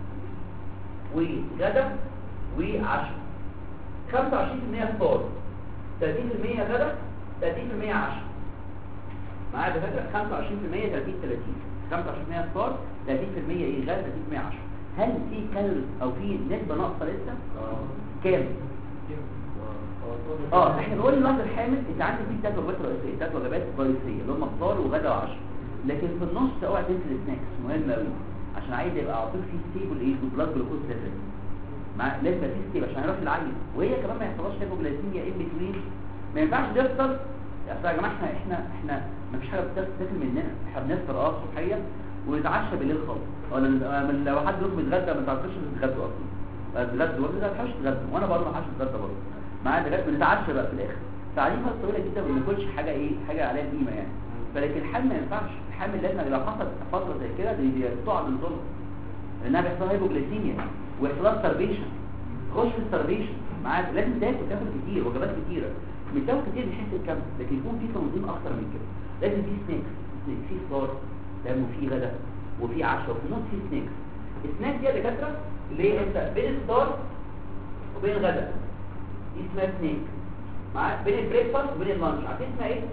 وغدا وعشاء 25% فطار 30% غدا 30% عشاء معايا يا دكاتره 25% 30 30 25% فطار 30% ايه غدا 30% عشاء هل في كالوريز او في نسبه ناقصه لسه كام اه احنا بنقول للواحد الحامل انت عندك في ثلاث وجبات رئيسيه ثلاث وجبات رئيسيه اللي هم فطار وغدا وعشاء لكن في النص اوعى تنسى السناكس مهم قوي عشان عايز يبقى على طول في ستيبل ايه بلاد جلوكوز ليفل مع لازم يبقى في ستيبل عشان يروح للعين وهي كمان ما يحصلهاش هيبوجلايسيميا ان بتوين ما ينفعش نفطر اصل يا جماعه احنا احنا احنا ما فيش حاجه بتاكل مننا احنا بنفطر اه صبحيه ونتعشى بالليل خالص ولا من- لو حد يروح متغدى ما تعرفش تتغدوا اصلا تتغدوا ولا ما تعرفش تتغدوا وانا برضه ما تعرفش اتغدى برضه معايا دلوقتي بنتعشى بقى في الاخر فقاعدين فتره طويله جدا ما بناكلش حاجه ايه حاجه عليها قيمه يعني فلكن الحمل ما ينفعش الحمل لازم لو حصل فتره زي كده دي دي تقع من ظلم لانها بيحصل هايبوجلايسيميا ويحصل لها ستارفيشن خش في الستارفيشن معاك لازم تاكل تاكل كتير وجبات كتيره مش تاكل كتير بحيث الكم لكن يكون في تنظيم اكتر من كده لازم في سناكس سناكس في فطار تمام وفي غدا وفي عشاء وفي النص في سناكس السناكس دي يا دكاتره اللي هي انت بين الفطار وبين الغدا دي اسمها سناك معاك بين البريكفاست وبين اللانش عارفين اسمها ايه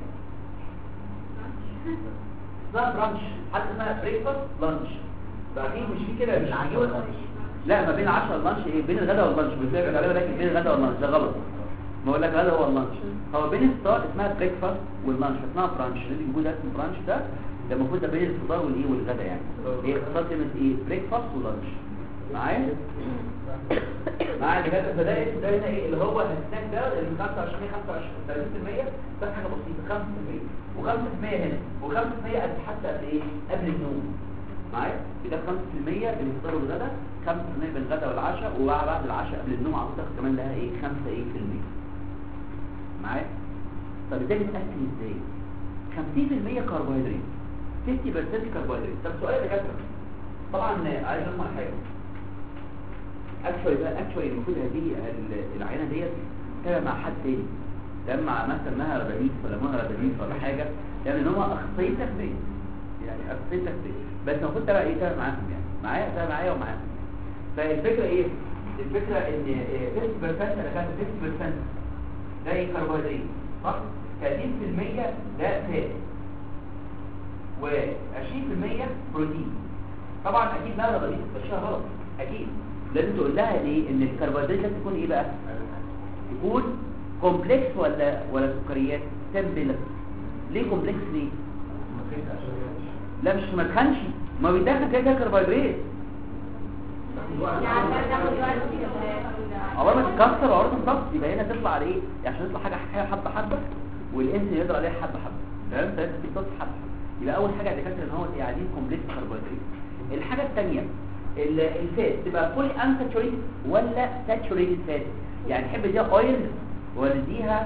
اسمها برانش حتى اسمها بريكفاست لانش بعدين مش في كده مش هيجيبوا لا ما بين 10 اللانش ايه بين الغداء واللانش بيقول لك لكن بين الغداء واللانش ده غلط ما اقول لك هذا هو اللانش هو بين الفطار اسمها بريكفاست واللانش اسمها برانش اللي موجود اسمه برانش ده ده المفروض ده بين الفطار والايه والغداء يعني هي اختصار كلمه ايه بريكفاست ولانش معايا معايا كده فده اسمه ده هنا ايه اللي هو السناك ده اللي 25 25 30% بس حاجه بسيطه 5% و5% هنا و5% قد حتى قد ايه قبل النوم معايا كده 5% بالفطار والغداء 5% بالغداء والعشاء وبعد العشاء قبل النوم على طول تاخد كمان لها ايه 5 ايه في المية معايا طب ازاي بتقسم ازاي 50% كربوهيدرات 50% كربوهيدرات طب سؤال يا دكاتره طبعا عايز اقول لك حاجه اكشوالي بقى اكشوالي المفروض هذه ال- العينه ديت تبقى مع حد تاني تبقى مع مثلا مها ربانيس ولا مها ربانيس ولا حاجه يعني ان هو اخصائي تغذيه يعني اخصائي تغذيه بس المفروض تبقى ايه تبقى معاهم يعني معايا تبقى معايا ومعاهم فالفكره ايه الفكره ان إيه، 50% انا كانت 50% ده ايه كربوهيدرات صح 30% ده فات و20% بروتين طبعا اكيد لا ربانيس تمشيها غلط اكيد لازم تقول لها ليه ان الكربوهيدرات لازم تكون ايه بقى يكون كومبلكس ولا ولا سكريات سمبل ليه كومبلكس ليه لا مش ما تخنش ما بيدخل كده كده كربوهيدرات عقبال ما تتكسر وعقبال ما تمتص يبقى هنا تطلع على ايه عشان يطلع حاجه حاجه حبه حبه والانسولين يقدر عليها حبه حبه تمام فانت بتمتص حبه حبه يبقى اول حاجه الدكاتره ان هو قاعدين كومبليت كربوهيدرات الحاجه الثانيه الفات تبقى فولي انساتوريتد ولا ساتوريتد فات يعني تحب اديها اويل ولا اديها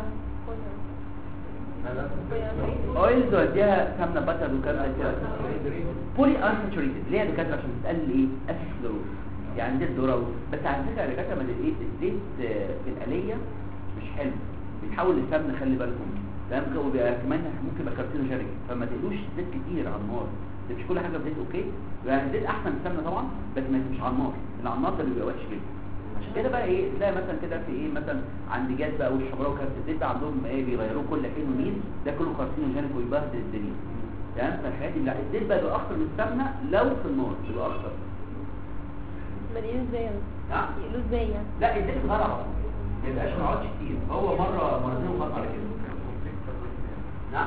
اويلز ولا اديها سمنه باتر وكلام زي كده بولي انساتوريتد ليه يا دكاتره عشان تقلل ايه اسيسكلوز يعني زيت ذره بس على فكره يا دكاتره ما ايه الزيت آه، في الآلية مش حلو بيتحول لسمنه خلي بالكم تمام كده وبيبقى كمان ممكن يبقى كارسينوجينيك فما تقلوش زيت كتير على النار ده مش كل حاجه بزيت اوكي يعني الزيت احسن من السمنه طبعا بس ما مش على النار اللي على النار ده بيبقى وحش جدا عشان كده بقى ايه تلاقي مثلا كده في ايه مثلا عند جاد بقى والشبراء وكابتن الزيت ده عندهم ايه بيغيروه كل حين ومين ده كله كارسينوجينيك ويبهدل الدنيا تمام فالحاجات دي لا الزيت بقى بيبقى اخطر من السمنه لو في النار بيبقى اخطر ما يقلوش ازاي يعني نعم يقلوش ازاي يعني لا الزيت غلط ما يبقاش ما يقعدش كتير هو مره مرتين وخلاص على كده نعم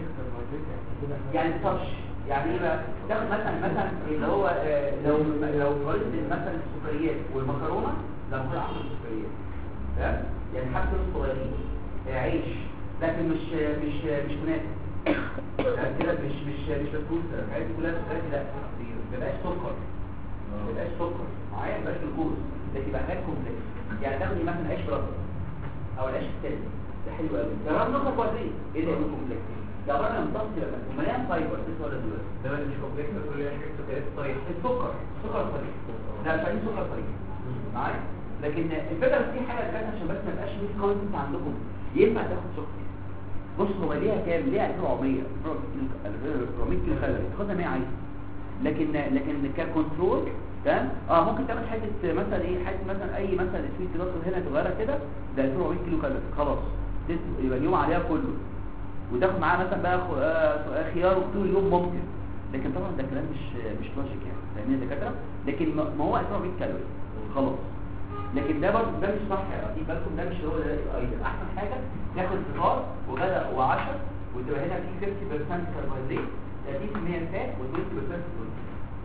يعني طرش يعني ايه بقى تاخد مثلا مثلا اللي هو آه، لو لو قارنت بين مثلا السكريات والمكرونه لا مكرونه احسن من السكريات تمام يعني حتى الصغيرين آه، عيش لكن مش مش مش كنافه يعني كده مش مش مش بسكوت الحاجات دي كلها سكريات لا ما بيبقاش سكر ما بيبقاش سكر معايا ما بيبقاش جلوكوز ده يبقى حاجات كومبلكس يعني تاخدي مثلا عيش برده او العيش التاني ده حلو قوي ده رغم نقطه كويسين ايه ده يبقى كومبلكس ده عباره عن مضغط كده ومليان فايبر لسه ولا دلوقتي ده مش كومبلكس كل حاجه سكريات طيب السكر سكر طريق لا مش عايزين سكر طريق معايا لكن الفكره في حاجه كده عشان بس ما يبقاش في كونسنت عندكم ينفع تاخد سكر بص هو ليها كام ليها 1400 1400 كيلو كالوري تاخدها 100 عادي لكن لكن ككنترول تمام اه ممكن تعمل حته مثلا ايه حته مثلا اي مثلا سويت كده هنا صغيره كده ده 1400 كيلو كالوري خلاص تس- يبقى اليوم عليها كله وتاخد معاه مثلا بقى خ- آه، خيار وطول اليوم ممكن لكن طبعا ده كلام مش مش لوجيك يعني فاهمين يا دكاتره لكن ما ما هو 1400 كالوري خلاص لكن ده برضه ده مش صح يعني دي بالكم ده مش هو ده الايدل احسن حاجه تاخد فطار وغدا وعشاء وتبقى هنا في 50% كربوهيدرات 30% فات و20% بروتين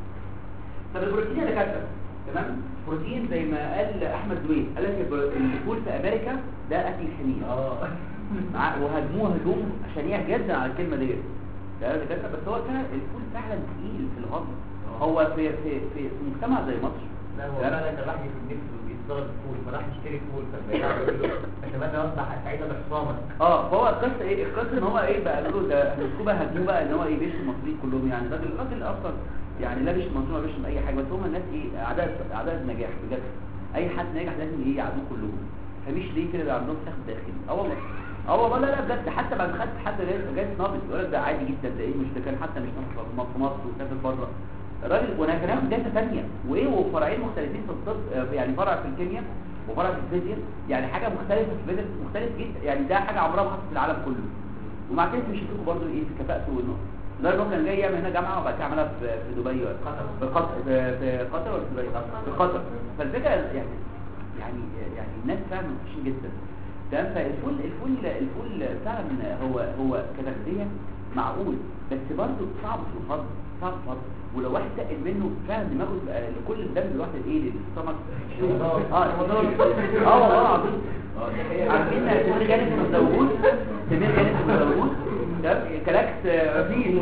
طب البروتين يا دكاتره تمام بروتين زي ما قال احمد دويل قال لك البر- الفول في امريكا ده اكل حنين اه مع- وهاجموه هجوم شنيع جدا على الكلمه ديت ده يا دكاتره بس هو كان الفول فعلا تقيل في الهضم هو في في في في مجتمع زي مصر لا هو فعلا كان راح في النفس وبيتصدر الفول فراح يشتري فول فالبياع بيقول له اتمنى اصبح سعيدا بحصانك اه فهو القصه ايه القصه ان هو ايه بقى قالوا له ده هنسكوه بقى هتجيبه بقى ان هو ايه بيشتم المصريين كلهم يعني الراجل الراجل اصلا يعني لا بيشتم المصريين ولا بيشتم اي حاجه بس هم الناس ايه اعداء اعداء النجاح بجد اي حد ناجح لازم ايه يعدوه كلهم فمش ليه كده بقى عندهم سخط داخلي اه والله اه والله لا لا بجد حتى بعد خدت حد جاي نابل يقول لك ده عادي جدا ده ايه مش ده كان حتى مش ناقص في مصر وسافر بره الراجل وانا كان هاخد داتا ثانيه وايه وفرعين مختلفين في الطب آه، يعني فرع في الكيمياء وفرع في الفيزياء يعني حاجه مختلفه في الفيزياء مختلف جدا يعني ده حاجه عمرها ما حصلت في العالم كله ومع كده مش هتشوفوا برضه ايه في كفاءته والنقط لدرجه انه كان جاي يعمل هنا جامعه وبعد كده عملها في في دبي ولا قطر في قطر في في قطر ولا في دبي في قطر فالفكره يعني يعني يعني الناس فعلا وحشين جدا تمام فالفول الفول الفول فعلا هو هو كتغذيه معقول بس برضه صعب في الهضم صعب في الهضم ولو واحد تقل منه فعلا دماغه تبقى لكل الدم الواحد الايه للسtomach اه اه والله العظيم عارفين سمير جانب المزوجون سمير جانب المزوجون تمام كلاكس فيه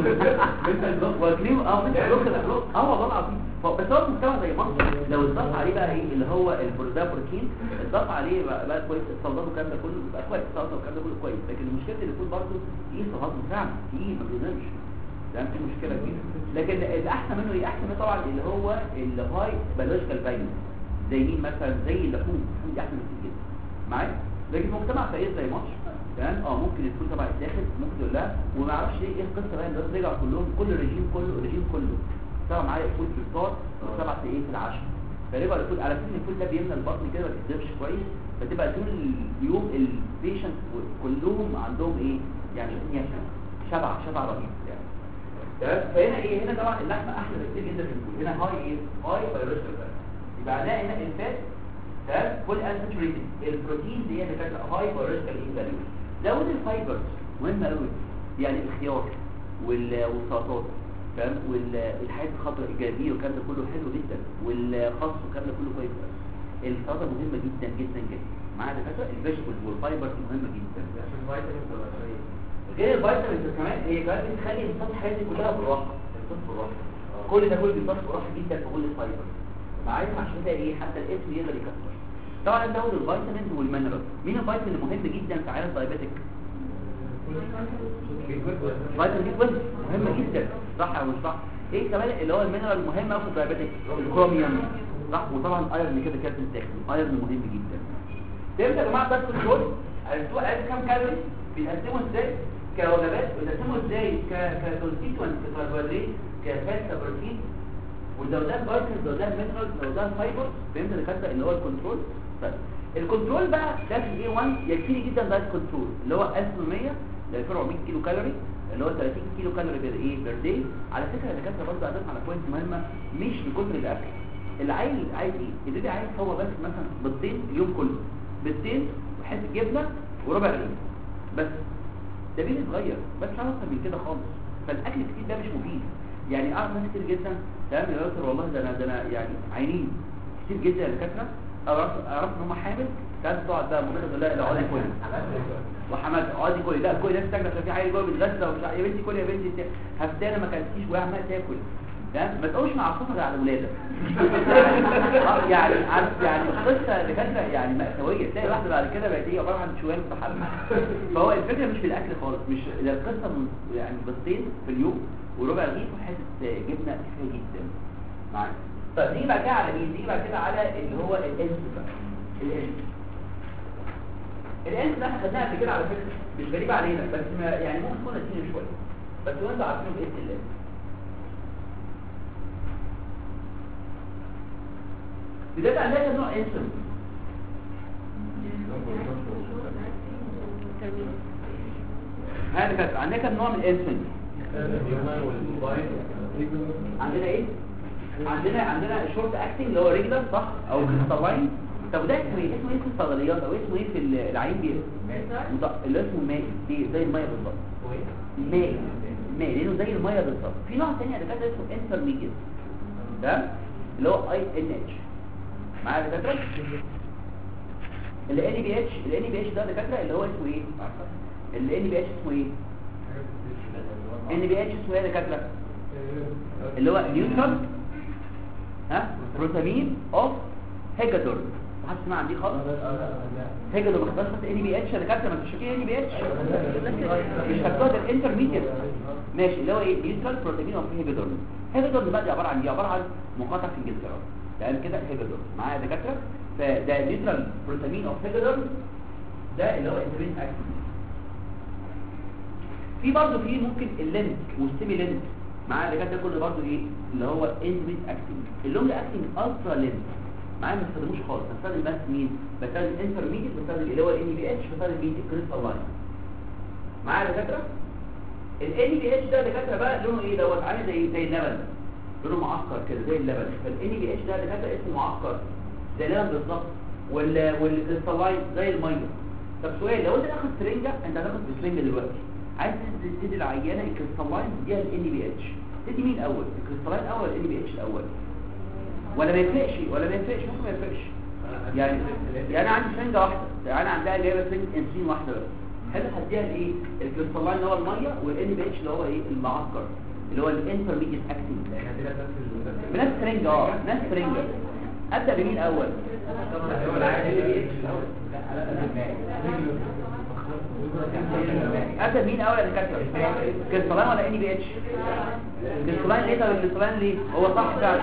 واكلين اه مثل الرخ اه والله العظيم ف- بس هو المجتمع زي مصر لو اتضاف عليه بقى ايه اللي هو البر- ده بروتين اتضاف عليه بقى, بقى كويس السلطات والكلام ده كله بقى كويس السلطه والكلام ده كله كويس لكن المشكله اللي الفول برضه تقيل في الهضم فعلا تقيل ما بينامش ده في مشكله كبيره لكن الاحسن منه ايه احسن منه طبعا اللي هو الهاي بيولوجيكال فاليو زي مين مثلا زي اللحوم اللحوم دي احسن بكتير جدا معايا لكن في مجتمع فقير زي مصر تمام اه ممكن الفول طبعا يتاخد ممكن يقول لها وما اعرفش ليه ايه القصه بقى الناس رجعوا كلهم كل الرجيم كله الرجيم كله طبعا معايا الفول في الفطار وسبع ايه في العشاء فرجعوا الفول على فكره الفول ده بيملى البطن كده ما بيتدفش كويس فتبقى طول اليوم البيشنت كلهم عندهم ايه يعني يعني شبع شبع رهيب يعني تمام فهنا ايه هنا طبعا اللحمه احلى بكتير جدا من الفول هنا هاي ايه هاي بيولوجيكال يبقى هنلاقي هنا الفات ده فول انساتوريتد البروتين دي هي فاكره هاي بيولوجيكال ايه فاليو زود الفايبرز مهم قوي يعني الخيار وال- والسلطات تمام وال- والحاجات الخضراء الجرجير والكلام ده كله حلو جدا والخس والكلام ده كله كويس قوي السلطه مهمه جدا جدا جدا مع دكاتره الفيجيتابلز والفايبر مهمه جدا عشان الفيتامينز ولا شيء غير الفيتامينز كمان هي كمان بتخلي امتصاص الحاجات دي كلها بالراحه امتصاص بالراحه كل ده كله بيمتص بالراحه جدا في كل الفايبر معايا عشان كده ايه حتى الاسم يقدر يكسر طبعا نزود الفيتامينز والمينرال مين الفيتامين المهم جدا في عيال الدايابيتك فيتامين بي 12 مهم جدا صح او مش صح ايه كمان اللي هو المينرال المهم قوي في الدايابيتك الكروميوم صح وطبعا الايرون كده كده بتاكل الايرون مهم جدا فهمت يا جماعه بس الكل عرفتوا عرفت كام كالوري بيتقسموا ازاي كوجبات بيتقسموا ازاي ك ككونستيتوينت ككربوهيدرات كفات كبروتين والزودات فيتامين زودات مينرال زودات فايبر فهمت يا دكاتره اللي هو الكنترول طيب الكنترول بقى ده في الاي 1 يكفيني جدا دايت كنترول اللي هو 1100 ده يفرق 100 كيلو كالوري اللي هو 30 كيلو كالوري بير ايه بير داي على فكره يا دكاتره برضه هضيف على بوينت مهمه مش لكتر الاكل اللي عايز عايز ايه اللي عايز هو بس مثلا بيضتين اليوم كله بيضتين وحته جبنه وربع رغيف بس ده بين صغير بس مش عارف اكتر من كده خالص فالاكل الكتير ده مش مفيد يعني اعرف ناس كتير جدا تمام يا دكتور والله ده انا ده انا يعني عينين كتير جدا يا دكاتره اعرف اعرف ان هم حامل كانت تقعد بقى ممكن تقول لها اقعدي كلي وحماد اقعدي كلي لا كلي ناس تاكل في عيل جوه بيتغذى ومش عارف- يا بنتي كلي يا بنتي انت هفتانه ما كلتيش وهي عماله تاكل تمام ما تقومش مع الصفر على الولاده آه، يعني عارف يعني قصه دكاتره يعني مأساويه تلاقي واحده بعد كده بقت ايه عباره عن شويه متحمل فهو الفكره مش في الاكل خالص مش ده القصه من يعني بيضتين في اليوم وربع رغيف وحته جبنه كفايه جدا معاك طيب نيجي بعد كده على مين نيجي بعد كده على اللي هو الانس بقى الانس الانس ده احنا خدناه قبل كده على فكره مش غريب علينا بس ما يعني ممكن تكون قديم شويه بس وانتوا عارفينه باذن الله بدايه عندنا نوع انسولين هذا كانت عندنا كم نوع من الانسولين عندنا ايه عندنا عندنا شورت اكتنج اللي هو ريجلر صح او كريستالين طب ده اسمه ايه اسمه ايه في الصيدليات او اسمه ايه في العين بي مض- اللي اسمه مائي دي زي الميه بالظبط مائي مائي لانه زي الميه بالظبط في نوع ثاني يا دكاتره اسمه انترميديت تمام اللي هو اي ان اتش معايا يا دكاتره ال ان بي اتش ال ان بي اتش ده دكاتره اللي هو اسمه ايه ال ان بي اتش اسمه ايه ان بي اتش اسمه ايه يا دكاتره اللي هو نيوترال ها بروتامين اوف هيجادور محدش سمع عن دي خالص هيجادور ما خدناش خدت ان بي اتش يا دكاتره ما انتوا شايفين ان بي اتش مش خدتوها ده الانترميديت ماشي اللي هو ايه نيوترال بروتامين اوف هيجادور هيجادور بقى دي عباره عن ايه عباره عن مقاطع في انجلترا تمام كده هيجادور معايا يا دكاتره فده نيوترال بروتامين اوف هيجادور ده اللي هو انترميديت اكتيف في برضه في ممكن اللينك والسيمي لينك معاه اللي ده كله برضه ايه اللي هو انتميت اكتنج اللونج اكتنج الترا لينك معاه ما بستخدموش خالص بستخدم بس مين بستخدم انترميديت بستخدم اللي هو ان بي اتش بستخدم مين الكريستال لاين معايا يا دكاتره الان بي اتش ده دكاتره بقى لونه ايه دوت عامل زي زي اللبن لونه معسكر كده زي اللبن فالان بي اتش ده دكاتره اسمه معسكر زي اللبن بالظبط وال والكريستال لاين زي الميه طب سؤال لو انت تاخد سرنجه انت هتاخد بسرنجه دلوقتي عايز تدي تدي العيانه الكريستالين تديها الان بي اتش تدي مين الاول الكريستالين الاول الان بي اتش الاول ولا ما يفرقش ولا ما يفرقش ممكن ما يفرقش يعني يعني انا عندي سرنجه واحده يعني انا عندها جايبه سرنجه انسولين واحده بس حلو هديها الايه الكريستالين اللي هو الميه والان بي اتش اللي هو ايه المعسكر اللي هو الانترميديت اكتنج بنفس سرنجه اه نفس سرنجه ابدا بمين الاول ابدا مين اول يا دكاتره كريستالين ولا ان بي اتش كريستالين ليه طب الكريستالين ليه هو صح فعلا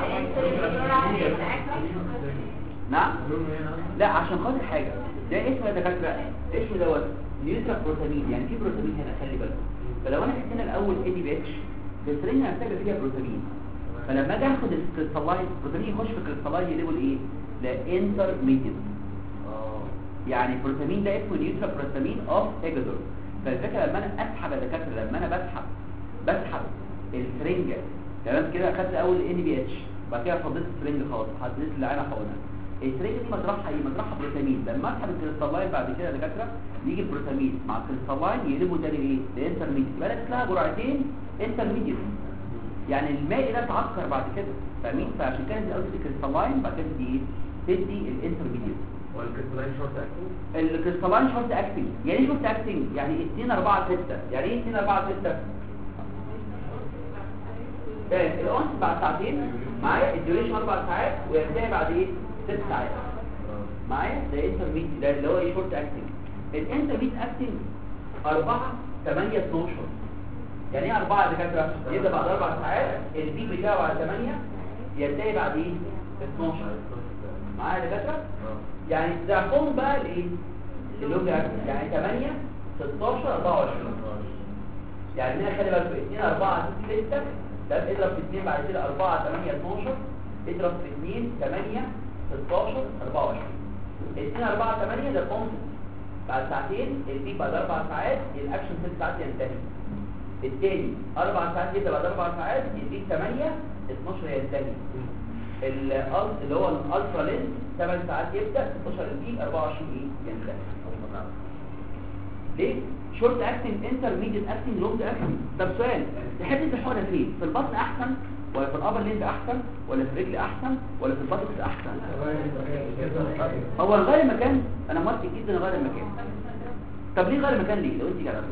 نعم لا عشان خاطر حاجه ده اسمه يا دكاتره اسمه دوت نيوترال بروتامين يعني في بروتامين هنا خلي بالك فلو انا حطينا الاول ان بي اتش الكريستالين هنحتاج فيها بروتامين فلما اجي اخد الكريستالين البروتامين يخش في الكريستالين يقلبه لايه لانترميديت يعني بروتامين ده اسمه نيوترال بروتامين اوف هيجادور فالفكره لما انا اسحب يا دكاتره لما انا بسحب بسحب السرنجه تمام كده اخدت اول ان بي اتش بعد كده فضيت السرنجه خلاص حطيت اللي انا حقنها السرنجه دي مطرحها ايه مطرحها بروتامين لما اسحب الكريستالين بعد كده يا دكاتره يجي البروتامين مع الكريستالين يقلبوا تاني ايه لانترميديت يبقى انا اديت لها جرعتين انترميديت يعني الماء ده اتعكر بعد كده فاهمين فعشان كده دي الاول تدي كريستالين بعد كده تدي ايه تدي الانترميديت والكريستالين شورت اكتنج الكريستالين شورت اكتنج يعني ايه شورت اكتنج يعني 2 4 6 يعني ايه 2 4 6 فاهم الاونس بعد ساعتين معايا الديوريشن اربع ساعات وينتهي بعد ايه 6 ساعات معايا ده انترميديت ده اللي هو ايه شورت اكتنج الانترميديت اكتنج 4 8 12 يعني ايه 4 يا دكاتره يبدا بعد 4 ساعات البيك بتاعه بعد 8 ينتهي بعد ايه 12 معايا يا دكاتره يعني ضعفهم بقى الايه اللي هو يعني 8 16 24 يعني هنا خلي بالك 2 4 6 ده اضرب في 2 بعد كده 4 8 12 اضرب في 2 8 16 24 2 4 8 ده كونسبت بعد ساعتين البيك بعد 4 ساعات الاكشن 6 ساعات ينتهي التاني 4 ساعات يبدا بعد 4 ساعات البيك 8 12 ينتهي الالت اللي هو الالترا لينز 8 ساعات يبدا 16 البيك 24 ايه ينتهي ليه شورت اكتنج انترميديت اكتنج لونج اكتنج طب سؤال تحب انت الحقنه فين في البطن احسن ولا في الابر لينز احسن ولا في الرجل احسن ولا في البطن احسن هو نغير المكان انا موافق جدا نغير المكان طب ليه غير المكان ليه لو انت جربت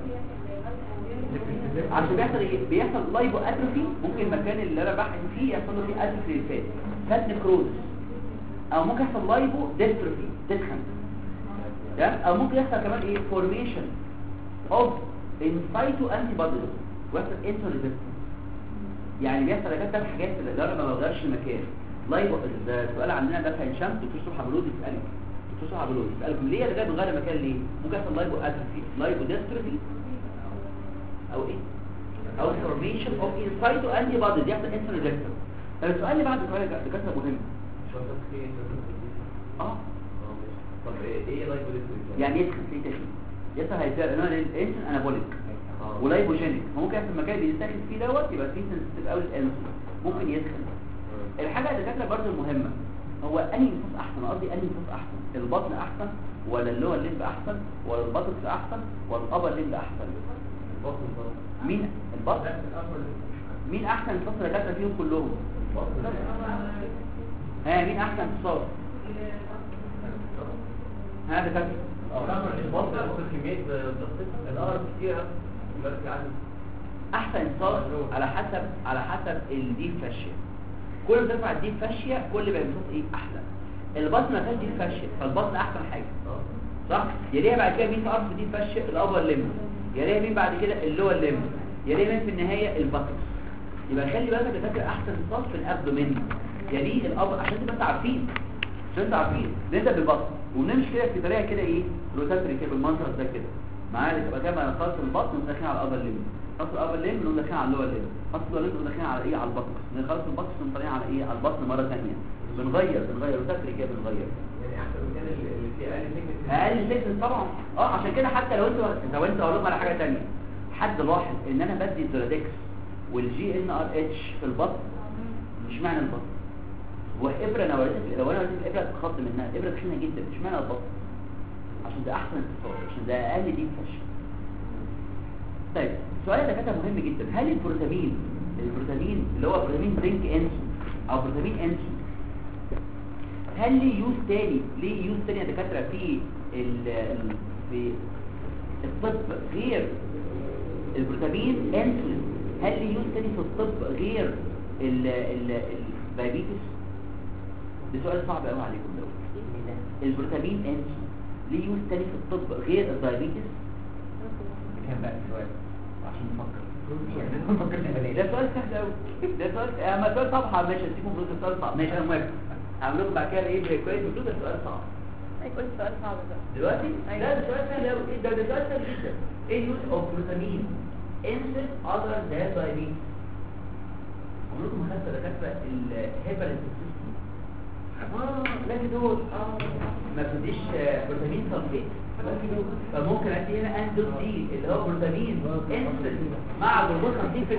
عشان بيحصل ايه بيحصل لايبو اتروفي ممكن المكان اللي انا بحقن فيه يحصل له فيه اتروفي للفات فات نكروز او ممكن يحصل لايبو ديستروفي تسخن تمام او ممكن يحصل كمان ايه فورميشن اوف انسايتو انتي بوديز ويحصل انسوليزيستنس يعني بيحصل يا ثلاث حاجات اللي انا ما بغيرش المكان لايبو ده السؤال عندنا ده في عين شمس دكتور صبحي عبد الودود يسالك دكتور صبحي عبد الودود يسالكم ليه انا جاي بغير المكان ليه ممكن يحصل لايبو اتروفي لايبو ديستروفي او ايه او فورميشن اوف انسايتو انتي بوديز يحصل انسوليزيستنس طب السؤال اللي بعد كده ده كده مهم اه طب ايه لايك يعني يدخل في تخين يدخل هيزال انا الانسن انابوليك ولايبوجينيك ممكن في المكان اللي بيستخدم فيه دوت يبقى فيه سنسيتيف قوي الانسولين ممكن يدخل الحاجه اللي كانت برضه المهمه هو انهي نفوس احسن قصدي انهي نفوس احسن البطن احسن ولا اللور ليمب احسن ولا البطن احسن ولا الابر ليمب احسن مين البطن مين احسن نفوس اللي كانت فيهم كلهم ها مين احسن نفوس ها ده كانت الأقرب كتير بس يعني احسن صوت على حسب على حسب الديب فاشيا كل ما ترفع الديب فاشيا كل ما الصوت ايه احلى البطن ما فيهاش ديب فاشيا فالبطن احسن حاجه صح يليها بعد كده مين في ارض ديب فاشيا الابر ليم يليها مين بعد كده اللور ليم يليها مين في النهايه البطكس يبقى خلي بالك يا فاكر احسن صوت في الابدومين يليه الابر عشان تبقى انتوا عارفين عشان انتوا عارفين نبدا بالبطن ونمشي كده في طريقه كده ايه روتاتري كده بالمنظر ده كده معايا تبقى كده خلاص البطن وداخلين على الابر ليم خلاص الابر ليم نقوم داخلين على اللور ليم خلاص اللور ليم نقوم داخلين على ايه على البطن نخلص البطن نقوم طالعين على ايه على البطن مره ثانيه بنغير بنغير روتاتري كده بنغير يعني احسن مكان اللي فيه اقل سكه اقل سكن طبعا اه عشان كده حتى لو انتوا لو انتوا هقول لكم على حاجه ثانيه حد لاحظ ان انا بدي الزولادكس والجي ان ار اتش في البطن مش معنى البطن وابره انا وريتك لو انا وريتك الابره تتخض منها الابره تخينه جدا مش معنى البطن عشان ده احسن اتصال عشان ده اقل دي فشل طيب السؤال ده كده مهم جدا هل البروتامين البروتامين اللي هو بروتامين زنك انسون او بروتامين انسون هل ليه يوز تاني ليه يوز تاني يا دكاتره في ال ال- في الطب غير البروتامين انسولين هل ليه يوز تاني في الطب غير ال ال الدايابيتس ده سؤال صعب قوي عليكم ده البروتامين انسولين ليه يوز تاني في الطب غير الدايابيتس كان بقى السؤال عشان نفكر نفكر في ده سؤال سهل قوي ده سؤال اما سؤال صعب ماشي هديكم فلوس السؤال صعب ماشي انا موافق هعمل لكم بعد كده ايه كويس فلوس السؤال صعب هيكون سؤال صعب ده دلوقتي أيوة. لا ده سؤال سهل قوي إيه ده ده سؤال سهل جدا ايه يوز اوف جلوتامين انسل اذر ذان دايابيتس عمركم ما خدتوا دكاتره الهيبرنسيستي اه لا في دول اه ما بتديش آه، بروتامين سلفيت لا في دول فممكن ادي هنا اندوز دي اللي هو بروتامين انسل مع جلوكوز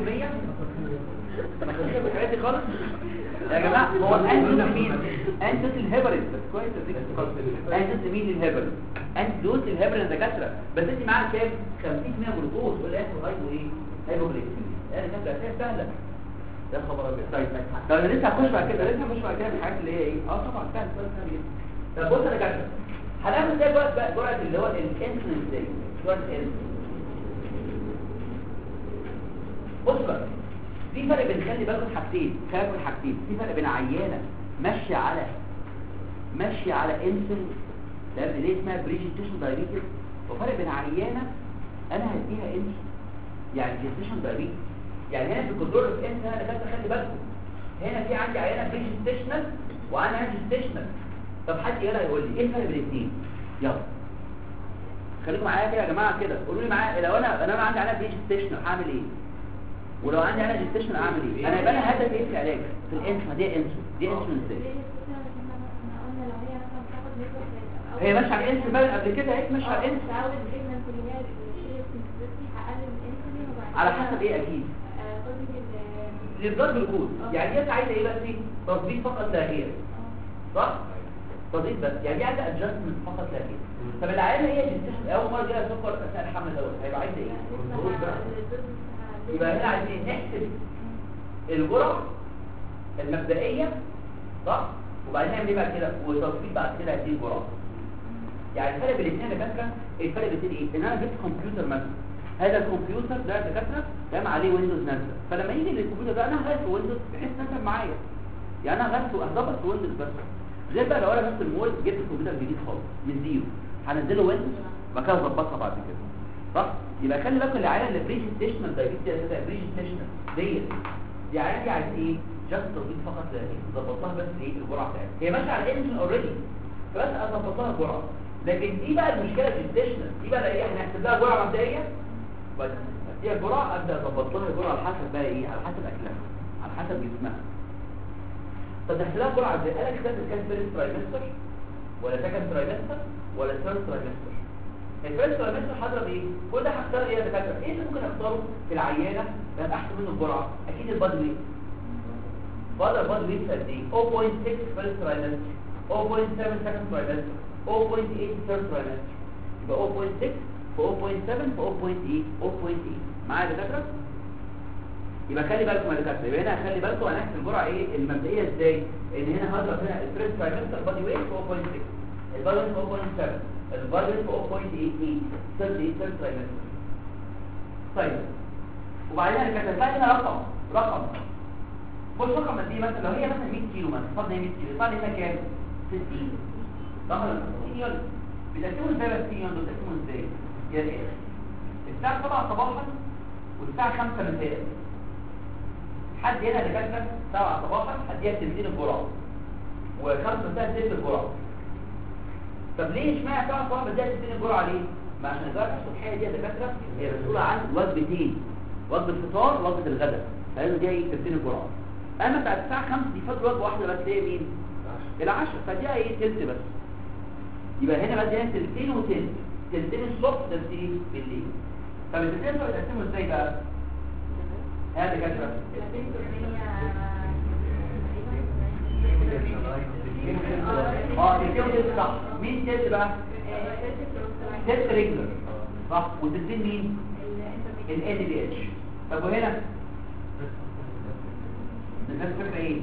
50% ما خدتش الحاجات دي خالص يا جماعه هو اندوز مين اندوز الهيبرين بس كويس اديك اندوز مين الهيبرين اندوز الهيبرين دكاتره بس انت معاك كام 50% جلوكوز ولا ياخد هايبو ايه هايبوغليكيميا يعني كانت اساس سهله يا خبر ابيض طيب طب انا لسه هخش بعد كده لسه هخش بعد كده في الحاجات اللي هي ايه اه طبعا فعلا سؤال سهل جدا طب بص انا جاي هناخد ازاي بقى بقى جرعه اللي هو الانسولين ازاي جرعه الانسولين بص بقى في فرق بين خلي بالكم حاجتين خلي بالكم حاجتين في فرق بين عيانه ماشيه على ماشيه على انسولين ده اللي اسمها بريجيتيشن دايابيتس وفرق بين عيانه انا هديها انسولين يعني جيستيشن دايابيتس يعني هنا في الكنترول اوف انسولين انا كده خلي بالكم هنا في عندي عيانه بريجيتيشنال وانا عندي جيستيشنال طب حد يلا يقول لي ايه الفرق بين الاثنين يلا خليكم معايا كده يا جماعه كده قولوا لي معايا لو انا انا عندي عيانه بريجيتيشنال هعمل ايه ولو عندي انا جيستيشن اعمل ايه انا يبقى انا هدفي ايه في العلاج في الانسولين دي انسولين دي انسولين ازاي هي ماشيه على الانسولين بقى قبل كده هي ماشيه على الانسولين على حسب ايه اكيد البلاد جلوكوز يعني دي عايزه ايه بس تظبيط فقط لا غير صح تظبيط بس يعني دي عايزه ادجستمنت فقط لا غير طب العيانه هي جيستيشن اول مره جالها سكر اثناء الحمل دوت هيبقى عايزه ايه يبقى هنا عايزين نحسب الجرعه المبدئيه صح وبعدين نعمل ايه بعد كده وتظبيط بعد كده هذه الجرعه يعني الفرق بين الاثنين يا دكاتره الفرق بين ايه ان انا جبت كمبيوتر مثلا هذا الكمبيوتر ده يا دكاتره قام عليه ويندوز نازله فلما يجي الكمبيوتر ده انا هغير في ويندوز بحيث نازل معايا يعني انا غيرته اظبط في ويندوز بس غير بقى لو انا نفس المول جبت كمبيوتر جديد خالص من زيرو هنزله ويندوز بعد كده اظبطها بعد كده صح يبقى خلي بالك العيال اللي بريجيتيشنال دايبيتس ده بريجيتيشنال ديت دي عيال دي عايز ايه جاست تظبيط فقط لا غير ظبطها بس ايه الجرعه بتاعتها هي ماشيه على الانسولين اوريدي بس اظبط لها الجرعه لكن دي بقى المشكله جيستيشنال دي بقى ايه هنحسب لها جرعه مبدئيه بس هي جرعه ابدا اظبط لها الجرعه على حسب بقى ايه على حسب اكلها على حسب جسمها طب تحسب لها جرعه ازاي قال لك ده كان فيرست ترايمستر ولا سكند ترايمستر ولا ثيرد ترايمستر الفيرست ترايمستر هضرب ايه كل ده هختار ايه يا دكاتره ايه اللي ممكن اختاره في العيانه ده احسن منه الجرعه اكيد البادي ويت بقدر بادي ويت قد ايه 0.6 فيرست ترايمستر 0.7 سكند ترايمستر 0.8 ثيرد ترايمستر يبقى 0.6 في 0.7 في 0.8 0.8 معايا يا دكاتره يبقى خلي بالكم يا دكاتره يبقى هنا خلي بالكم هنحسب الجرعه ايه المبدئيه ازاي ان هنا هضرب هنا الفيرست ترايمستر بادي ويت في 0.6 البادي ويت في 0.7 البادي ويت في 0.88 ثيرد ايه ثيرد ترايمستر طيب وبعدين انا كتبت هنا رقم رقم بص رقم قد ايه مثلا لو هي مثلا 100 كيلو مثلا فرض هي 100 كيلو يطلع لي هنا كام 60 صح ولا 60 يوم بتقسموا ازاي بقى 60 يوم دول بتقسموا ازاي يا ريت الساعه 7 صباحا والساعه 5 مساء حد هنا دكاتره 7 صباحا هديها تلتين الجرعه و5 مساء تلت الجرعه طب ليه اشمعنى 7 صباحا بديها تلتين الجرعه ليه ما عشان الجرعه الصبحيه دي يا دكاتره هي مسؤوله عن وجبتين وجبه الفطار ووجبه الغداء لازم دي ايه تلتين الجرعه اما بتاعت الساعه 5 دي فاضل وجبه واحده بس هي مين العشاء فدي ايه تلت بس يبقى هنا بدي هنا تلتين وتلت تلتين الصبح تلتين بالليل طب التلتين دول بتقسموا ازاي بقى هذا كده اه تلتين وتلت صح مين تلت بقى تلت ريجلر صح وتلتين مين ال ان دي اتش طب وهنا الناس فاكره ايه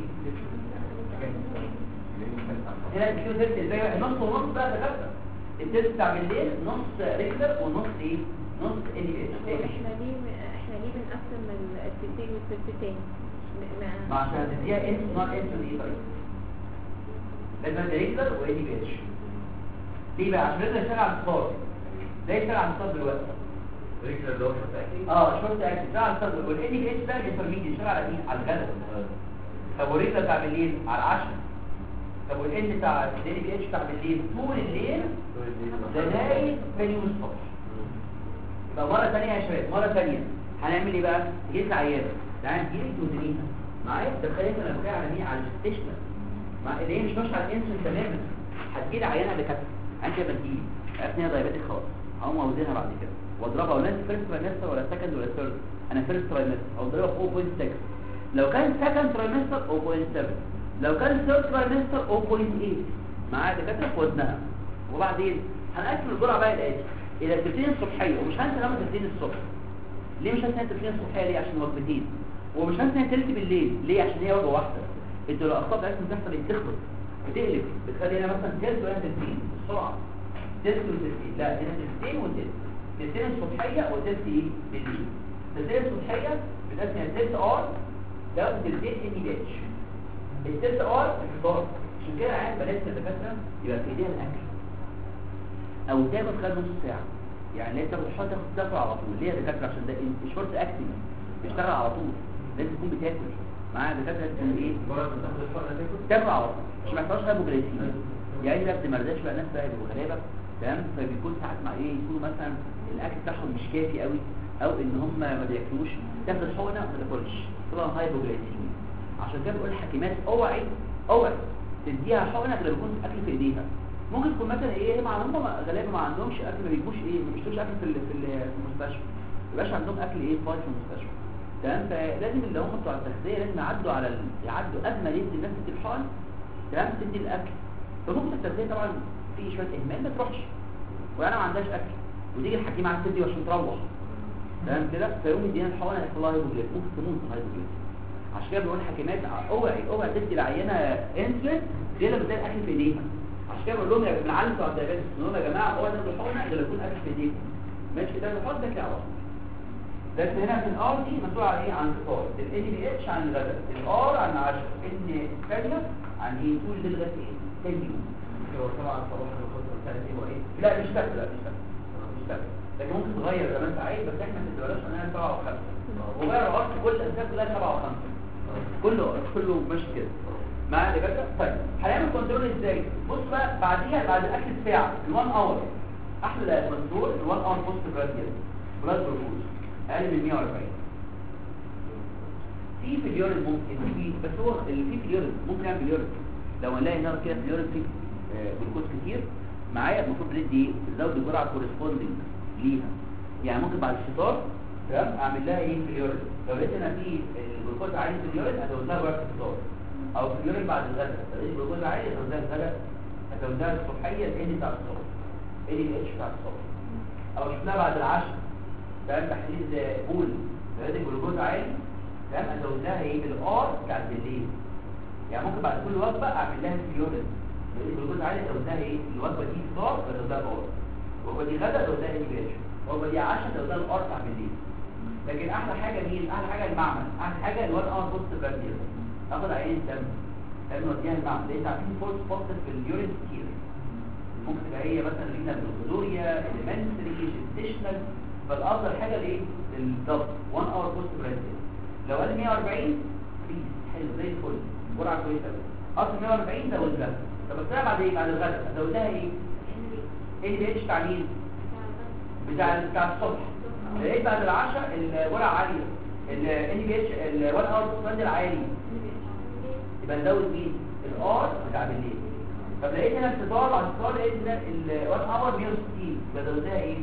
هنا الكيو تلت ازاي بقى نص ونص بقى دكاتره التلت بتاع بالليل نص ريجلر ونص ايه نص ان دي اتش احنا ليه احنا ليه بنقسم التلتين والتلتين ما عشان تديها انت نوت انت دي طيب لازم ريجلر وان دي اتش ليه بقى عشان يقدر يشتغل على الفطار ده يشتغل على الفطار دلوقتي ريكلر اللي هو شرط اه شورت اكل يشتغل على الفطار والان دي اتش ده الانترميديت يشتغل على ايه على الغداء طب والريجلر بتاع بالليل على العشاء طب والان بتاع الان دي اتش بتاع بالليل طول الليل لغايه ثاني يوم الصبح يبقى مرة ثانية يا شباب مرة ثانية هنعمل ايه بقى؟ جيت العيادة تعالى تجيلي توزنيها معايا تخيل انا بتكلم على مين على الجستيشنال مع اللي هي مش ماشيه على الانسولين تماما هتجيلي عيانة بكتف انت ما تجيلي عرفت ان هي دايبيتك خلاص هقوم اوزنها بعد كده واضربها ولا انت فيرست ترايمستر ولا سكند ولا ثيرد انا فيرست ترايمستر او اضربها في 0.6 لو كان سكند ترايمستر 0.7 لو كان ثيرد ترايمستر 0.8 معايا دكاتره في وزنها وبعدين هنقسم الجرعه بقى الاتي الى التلتين الصبحيه ومش هنسى نعمل التلتين الصبح ليه مش هنسى التلتين الصبحيه ليه عشان وجبتين ومش لازم هي تلت بالليل ليه عشان هي وجبه واحده انتوا لو الاخطاء بتاعتكم بتحصل ايه بتخلط بتقلب بتخلي هنا مثلا تلت وهنا تلتين بسرعه تلت وتلتين لا هنا تلتين وتلت تلتين الصبحيه وتلت ايه بالليل تلتين الصبحيه بتقسم تلت ار ده وتلتين ان دي اتش التلت ار الفطار عشان كده عيال بنات الدكاتره يبقى في ايديها الاكل او تاخد خلال نص ساعه يعني ليه تاخد حاجه تاخد تاكل على طول ليه يا دكاتره عشان ده شورت اكتنج بيشتغل على طول لازم تكون بتاكل معاها دكاتره تكون ايه مجرد ما تاخد الحقنه تاكل تاكل على طول مش محتاج هايبوجلايسيميا يعني بقى بتمرضاش بقى ناس بقى بيبقوا غلابه تمام فبيكون ساعات مع ايه يكونوا مثلا الاكل بتاعهم مش كافي قوي او ان هم ما بياكلوش تاخد الحقنه ما تاكلش طبعا هايبوجلايسيميا عشان كده بقول الحكيمات اوعي اوعي تديها حقنه غير يكون اكل في ايديها ممكن تكون مثلا ايه مع هم غالبا ما عندهمش اكل ما بيجيبوش ايه ما بيشتروش اكل في ال- في ال- في المستشفى ما يبقاش عندهم اكل ايه فاضي في المستشفى تمام فلازم اللي هم بتوع التغذيه لازم يعدوا على ال... يعدوا قبل ما يدي الناس تدي الحقن تمام تدي الاكل فممكن التغذيه طبعا في شويه اهمال ما تروحش وانا ما عندهاش اكل وتيجي الحكيمه عايز تدي عشان تروح تمام كده فيقوم يدينا الحقن يحصل لها هايبوجليس ممكن تموت من هايبوجليس عشان كده بيقول الحكيمات اوعي اوعي تدي العينه انسولين دي لما بتلاقي الاكل في ايديها عشان كده بقول لهم يا بنعلم بتوع الدايبيتس نقول لهم يا جماعه اوعي تاخدوا الحقنه غير يكون اكل في ايديكم ماشي ده الحقن ده كده على طول بس هنا في الار دي مسؤول عن ايه عن الفطار الان بي اتش عن الغداء الار عن العشاء ان الثانيه عن ايه طول لغايه ايه تاني يوم هو طبعا صباح الخطوه الثالث ايه وايه لا مش فاكر لا مش فاكر مش فاكر لكن ممكن تغير زي ما انت عايز بس احنا ما تبقاش انها سبعه وخمسه وغير الارض كل الانسان كلها سبعه وخمسه كله كله ماشي كده معايا يا جدع طيب هنعمل كنترول ازاي بص بقى بعديها بعد الاكل بساعه ال1 اور احلى كنترول ال1 اور بوست براديال بلاد جلوكوز اقل من 140 في في اليورين ممكن في بس هو اللي فيه في اليورين ممكن يعمل اليورين لو نلاقي هنا كده في اليورين فيه آه، جلوكوز كتير معايا المفروض ندي ايه نزود الجرعه كورسبوندنج ليها يعني ممكن بعد الفطار تمام اعمل لها ايه في اليورين لو لقيت انا في الجلوكوز عالي في اليورين ازود لها جرعه الفطار او في اليورين بعد الغداء لو لقيت الجلوكوز عالي ازود لها الغداء ازود لها الصبحيه الان بتاع الصبح ال اتش بتاع الصبح او اشوف لها بعد العشاء تمام تحليل بول لو لقيت الجلوكوز عالي تمام ازود لها ايه بالار بتاعت بالليل يعني ممكن بعد كل وجبه اعمل لها فيورين لو لقيت الجلوكوز عالي ازود لها ايه الوجبه دي فطار ازود لها ار الوجبه دي غدا ازود لها ان بي اتش الوجبه دي عشاء ازود لها الار بتاع بالليل لكن احلى حاجه مين احلى حاجه المعمل احلى حاجه الوان اور بوست براندير اخد عين دم لازم نوديها المعمل لان عارفين فولس بوست في اليورين كتير ممكن تبقى هي مثلا رينا بالغدوريا اليمنتري جستيشنال فالافضل حاجه الايه الضبط 1 اور بوست براندير لو قال 140 بيس حلو زي الفل جرعه كويسه قوي اصلا 140 زود لها طب بس أنا بعد ايه بعد الغداء ازود لها ايه ايه اللي بيتش بتاع مين بتاع بتاع الصبح لقيت بعد العشاء الجرعه عاليه الان بي اتش ال1 اور بوست عالي يبقى نزود مين الار بتاع بالليل طب لقيت هنا الفطار بعد الفطار لقيت هنا ال1 اور 160 يبقى زودها ايه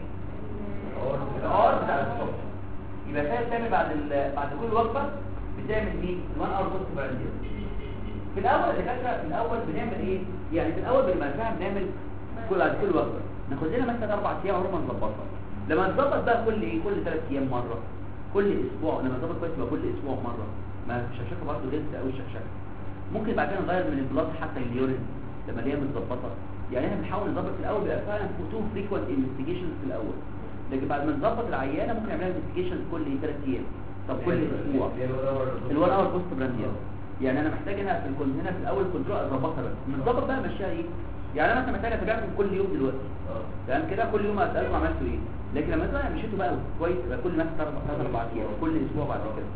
الار بتاع الصبح يبقى كده بتعمل بعد ال... بعد كل وجبه بتعمل مين ال1 اور بوست براندير في الاول اللي فاكره في الاول بنعمل ايه يعني في الاول بالمنفعه بنعمل كل بعد كل وجبه ناخد لنا مثلا اربع ايام عمر ما نظبطها لما نظبط بقى كل ايه كل ثلاث ايام مره كل اسبوع لما نظبط كويس يبقى كل اسبوع مره ما الشكشكه برضه غلسه قوي الشكشكه ممكن بعد كده نغير من البلاد حتى اليورين لما اللي هي متظبطه يعني احنا بنحاول نظبط في الاول بيبقى فعلا تو فريكوينت انفستيجيشنز في الاول لكن بعد ما نظبط العيانه ممكن نعملها انفستيجيشن كل ثلاث ايام طب كل اسبوع الوان اور بوست براندير يعني انا محتاج هنا في الكون هنا في الاول كنترول اظبطها بس نظبط بقى ماشيه ايه يعني انا مثلا محتاج اتابعكم كل يوم دلوقتي تمام كده كل يوم اسالكم عملتوا ايه لكن لما مثلا مشيتوا بقى كويس يبقى كل مثلا ثلاث اربع ايام كل اسبوع بعد كده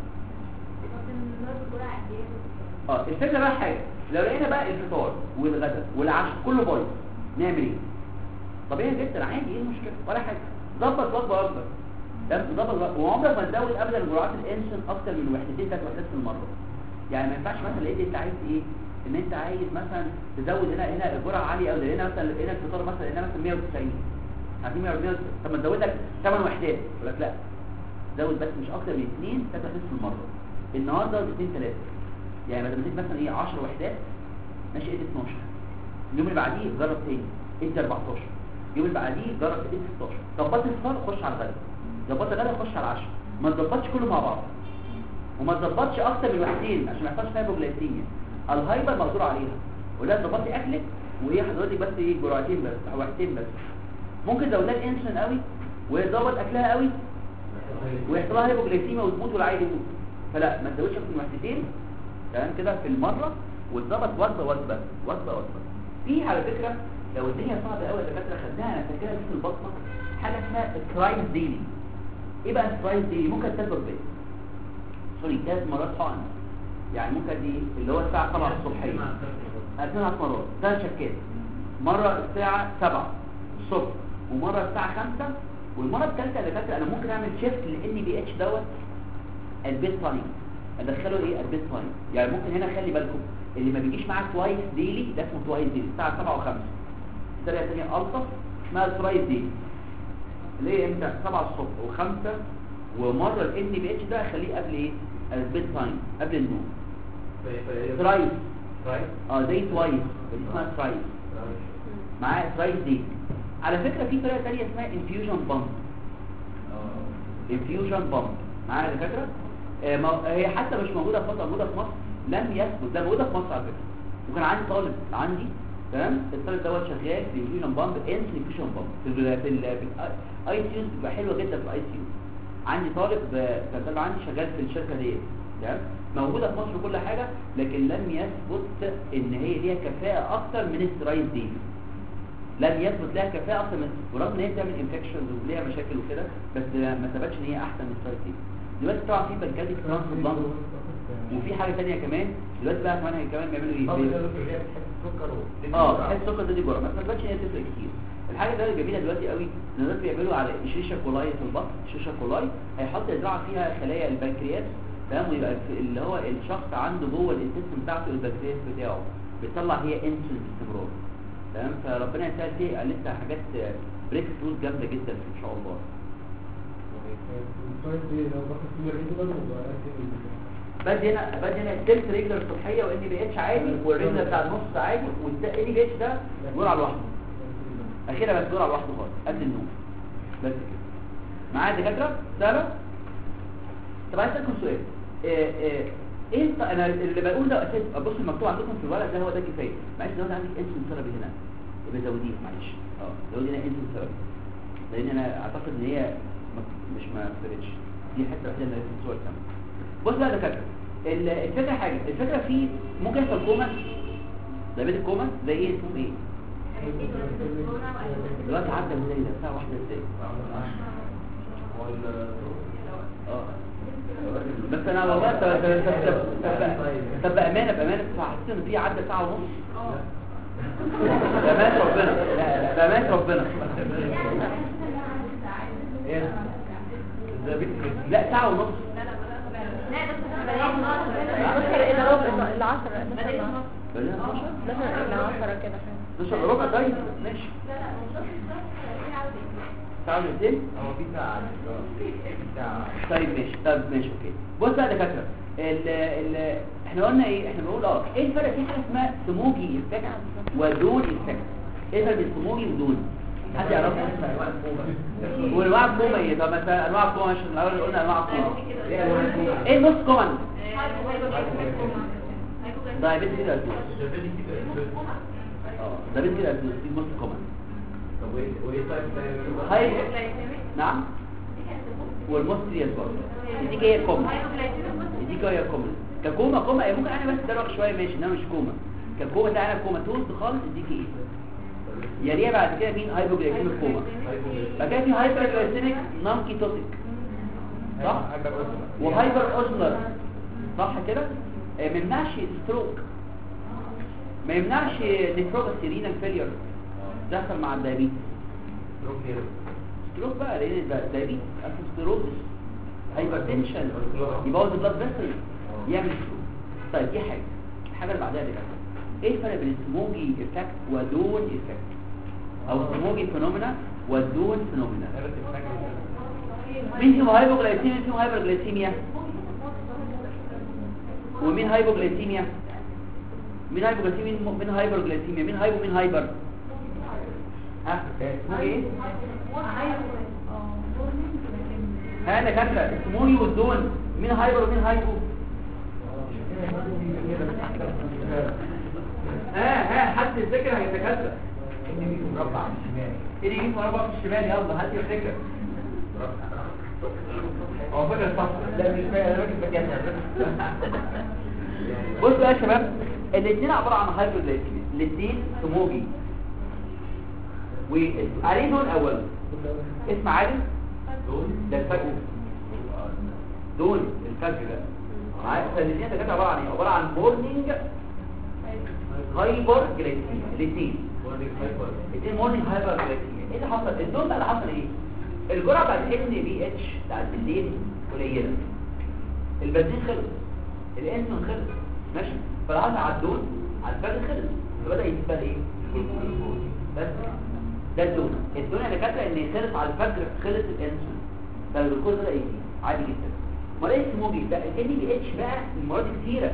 اه الفكره بقى حاجه لو لقينا بقى الفطار والغداء والعشاء كله بايظ نعمل ايه طبيعي جدا عادي ايه المشكله ولا حاجه ظبط وجبه وجبه تمام ظبط وجبة. وعمرك ما تزود ابدا جرعات الانسولين اكتر من وحدتين ثلاث وحدات في المره يعني ما ينفعش مثلا لقيت انت عايز ايه ان انت عايز مثلا تزود هنا هنا الجرعه عاليه قوي هنا مثلا هنا الفطار مثلا هنا مثلا 190 عايزين 140 طب ما تزود لك 8 وحدات يقول لك لا زود بس مش اكتر من 2 3 وحدات في المره النهارده 2 3 يعني بدل ما تدي مثلا ايه 10 وحدات ماشي ادي 12 اليوم اللي بعديه جرب تاني ادي 14 اليوم اللي بعديه جرب ادي 16 ظبطت الفطار خش على الغداء ظبطت الغداء خش على العشاء ما تظبطش كله مع بعض وما تظبطش اكتر من وحدين عشان ما يحصلش هايبوجلايسيميا الهايبر مقدور عليها ولا تظبطي اكلك وهي حضرتك بس ايه جرعتين بس او وحدتين بس ممكن تزودها الانسولين قوي ويظبط اكلها قوي ويحصل لها هايبوجلايسيميا وتموت والعيل يموت فلا ما تزودش اكتر من وحدتين تمام كده في المره وتظبط وجبه وجبه وجبه وجبه في على فكره لو الدنيا صعبه قوي الدكاتره خدناها انا فاكرها في البطنه حاجه اسمها سترايز ديلي ايه بقى سترايز ديلي ممكن تاخد بيه سوري ثلاث مرات حقن يعني ممكن دي اللي هو الساعه 7 الصبحيه ثلاث مرات ثلاث شكات مره الساعه 7 الصبح ومره الساعه 5 والمره الثالثه اللي فاكر انا ممكن اعمل شيفت لان بي اتش دوت البيت تايم ادخله ايه البيت تايم يعني ممكن هنا خلي بالكم اللي ما بيجيش معاه توايس ديلي ده اسمه توايس ديلي الساعه 7 و5 الطريقه الثانيه الطف اسمها توايس ديلي اللي هي امتى 7 الصبح و5 ومره الان بي اتش ده اخليه قبل ايه البيت تايم قبل النوم ترايس اه زي توايس دي اسمها ترايس معاه ترايس دي على فكره في طريقه ثانيه اسمها انفيوجن بامب انفيوجن بامب معايا الفكره آه ما- هي حتى مش موجوده في مصر موجوده في مصر لم يثبت ده موجوده في مصر على فكره وكان عندي طالب عندي تمام الطالب دوت شغال في انفيوجن بامب انس انفيوجن بامب في ال في ال في الاي سي يو بتبقى حلوه جدا في الاي سي يو عندي طالب آه، كان طالب عندي شغال في الشركه ديت تمام موجوده في مصر كل حاجه لكن لم يثبت ان هي ليها كفاءه اكتر من السترايد دي لم يثبت لها كفاءه اكتر من ورغم ان هي بتعمل انفكشنز وليها مشاكل وكده بس ما ثبتش ان هي احسن من السترايد دي دلوقتي طبعا في بنكاتيك ترانسبلانت وفي حاجه ثانيه كمان دلوقتي بقى كمان كمان بيعملوا ايه بي- اه تحس السكر ده دي جرعه ما تثبتش ان هي تفرق كتير الحاجه ده الجميله دلوقتي قوي ان الناس بيعملوا على شيشه كولاي في البطن شيشه كولاي هيحط يزرع فيها خلايا البنكرياس تمام ويبقى في- اللي هو الشخص عنده جوه الانتستين بتاعته البنكرياس بتاعه بيطلع هي انسولين باستمرار تمام فربنا يسهل فيه لسه حاجات بريك ثروز جامده جدا ان شاء الله بدي هنا بدي هنا التلت رجل الصبحيه وان بي اتش عادي والرجل بتاع النص عادي والان بي اتش ده جرعه لوحده اخيرا بس جرعه لوحده خالص قبل النوم بس كده معايا دكاتره سهله طب عايز اسالكم سؤال ايه ايه ايه الط- انا اللي بقول ده اساس بص المكتوب عندكم في الورق ده هو ده كفايه معلش لو انا عندك انسولين ثيرابي هنا يبقى زوديه معلش اه زودي هنا انسولين ثيرابي لان انا اعتقد ان هي م- مش ما ثبتش دي حته واحده اللي في الصور كمان بص بقى يا دكاتره ال- الفكره حاجه الفكره في ممكن يحصل كوما ده بيت الكوما زي ايه اسمه ايه دلوقتي عدى ازاي ده الساعه واحدة ازاي اه بس انا والله طب طب- طب- طب- طب بامانه بامانه حاسس ان في عدى ساعه ونص بامانه ربنا لا لا بامانه ربنا لا ساعه ونص الا ربع الا 10 بقينا 12 مثلا الا 10 كده حاجه 12 ربع طيب ماشي ساعه ودقيقتين هو في ساعة ساعة طيب ماشي طيب ماشي اوكي بص بقى يا دكاتره ال ال احنا قلنا ايه احنا بنقول اه ايه الفرق في حاجه اسمها سموجي افكت ودون افكت ايه الفرق بين سموجي ودون حد يعرفها وانواع الكوما ايه طب مثلا انواع الكوما عشان الاول قلنا انواع الكوما ايه النص كومن دايبيتس كده اه دايبيتس كده دي النص كومن طب وايه وايه طيب طيب هاي نعم والموستريال برضه دي جايه كوما دي جايه كوما ككوما كوما إيه، ممكن انا بس دروخ شويه ماشي انما مش كوما ككوما ده انا كوما توز خالص دي ايه يليها بعد كده مين هايبوجلايكيميك كوما بعد كده في هايبرجلايسيميك نون كيتوتيك صح وهايبر اوزمر صح كده آه، ما يمنعش ستروك ما يمنعش نفروباثي رينال فيلير تحصل مع الدايابيتس ستروك بقى لان ده دايابيتس اثيروسكليروسيس هايبرتنشن يبوظ البلاد فيسل يعمل ستروك طيب دي حاجه الحاجه اللي بعدها دي كده ايه الفرق بين السموجي افكت ودون افكت او السموجي فينومينا والدون فينومينا مين فيهم هايبوغلايسيميا مين فيهم هايبرجلايسيميا ومين هايبوغلايسيميا مين هايبوغلايسيميا مين- مين هايبرجلايسيميا مين هايبو مين هايبر ها اسمه ايه ها انا كاتبه السموي والدون مين هايبر ومين هايبو ها ها حد الفكره هيتكلم ان بي مربع في الشمال ايه يجيب مربع في الشمال يلا هات الفكره هو فكره صح لا مش فاهم انا راجل بجد بصوا بقى يا شباب الاثنين عباره عن هايبرجلايسيميا الاثنين سموجي وعليه دول اول اسم عالم ده الفجر دول الفجر ده معايا فالاثنين ده كده عباره عن ايه عباره عن مورنينج هايبر جلايسيميا الاثنين الاثنين مورنينج هايبر جلايسيميا ايه اللي حصل الدول بقى اللي حصل ايه الجرعه بتاعت ان بي اتش بتاعت بالليل قليله البنزين خلص الانسولين خلص ماشي فالعصر على الدول على الفجر خلص فبدا يزيد بقى ايه بس ده الدون الدون اللي كاتبه ان خلص على الفجر خلص الانسولين فالجلوكوز بدا يزيد عادي جدا امال ايه السموجي بقى الان بي اتش بقى المرات كتيره